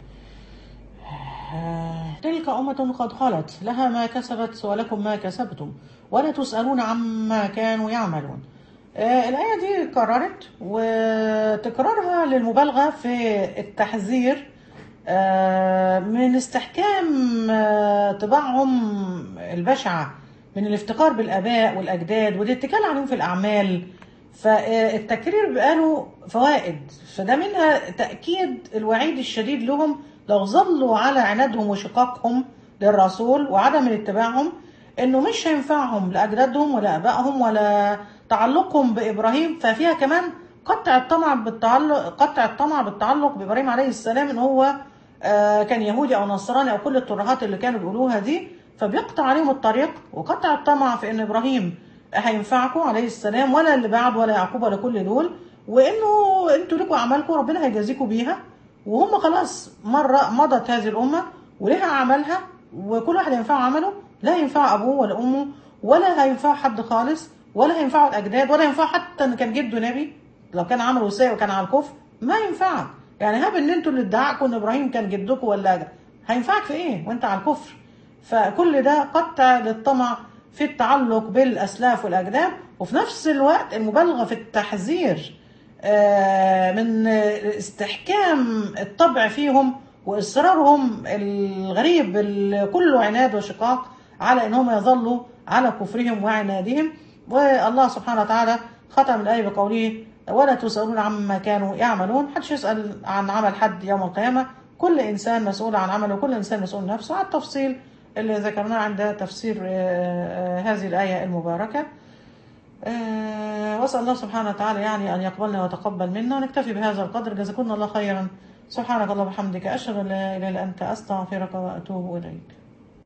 آه، تلك أمة قد خلت لها ما كسبت ولكم ما كسبتم ولا تسألون عما كانوا يعملون آه، الآية دي كررت وتكرارها للمبالغة في التحذير آه، من استحكام آه، طباعهم البشعة من الافتقار بالآباء والأجداد والاتكال عليهم في الأعمال فالتكرير بقى له فوائد فده منها تأكيد الوعيد الشديد لهم لو ظلوا على عنادهم وشقاقهم للرسول وعدم اتباعهم انه مش هينفعهم لاجدادهم ولا ابائهم ولا تعلقهم بابراهيم ففيها كمان قطع الطمع بالتعلق قطع الطمع بالتعلق بابراهيم عليه السلام ان هو آه، كان يهودي او نصراني او كل الترهات اللي كانوا بيقولوها دي فبيقطع عليهم الطريق وقطع الطمع في ان ابراهيم هينفعكم عليه السلام ولا اللي بعد ولا يعقوب ولا كل دول وانه انتوا لكم اعمالكم ربنا هيجازيكم بيها وهم خلاص مره مضت هذه الامه ولها اعمالها وكل واحد ينفعه عمله لا ينفع ابوه ولا امه ولا هينفع حد خالص ولا هينفعه الاجداد ولا ينفع حتى ان كان جده نبي لو كان عمله سيء وكان على الكفر ما ينفعك يعني هاب ان انتوا اللي ادعاكم ان ابراهيم كان جدكم ولا هينفعك في ايه وانت على الكفر فكل ده قطع للطمع في التعلق بالاسلاف والاجداد وفي نفس الوقت المبالغه في التحذير آه، من استحكام الطبع فيهم واصرارهم الغريب اللي كله عناد وشقاق على انهم يظلوا على كفرهم وعنادهم والله سبحانه وتعالى ختم الايه بقوله ولا تسالون عما كانوا يعملون محدش يسال عن عمل حد يوم القيامه كل انسان مسؤول عن عمله وكل انسان مسؤول نفسه على التفصيل اللي ذكرناه عند تفسير آه، آه، هذه الايه المباركه آه، واسال الله سبحانه وتعالى يعني ان يقبلنا ويتقبل منا ونكتفي بهذا القدر جزاكم الله خيرا سبحانك اللهم وبحمدك اشهد ان لا اله الا انت استغفرك واتوب اليك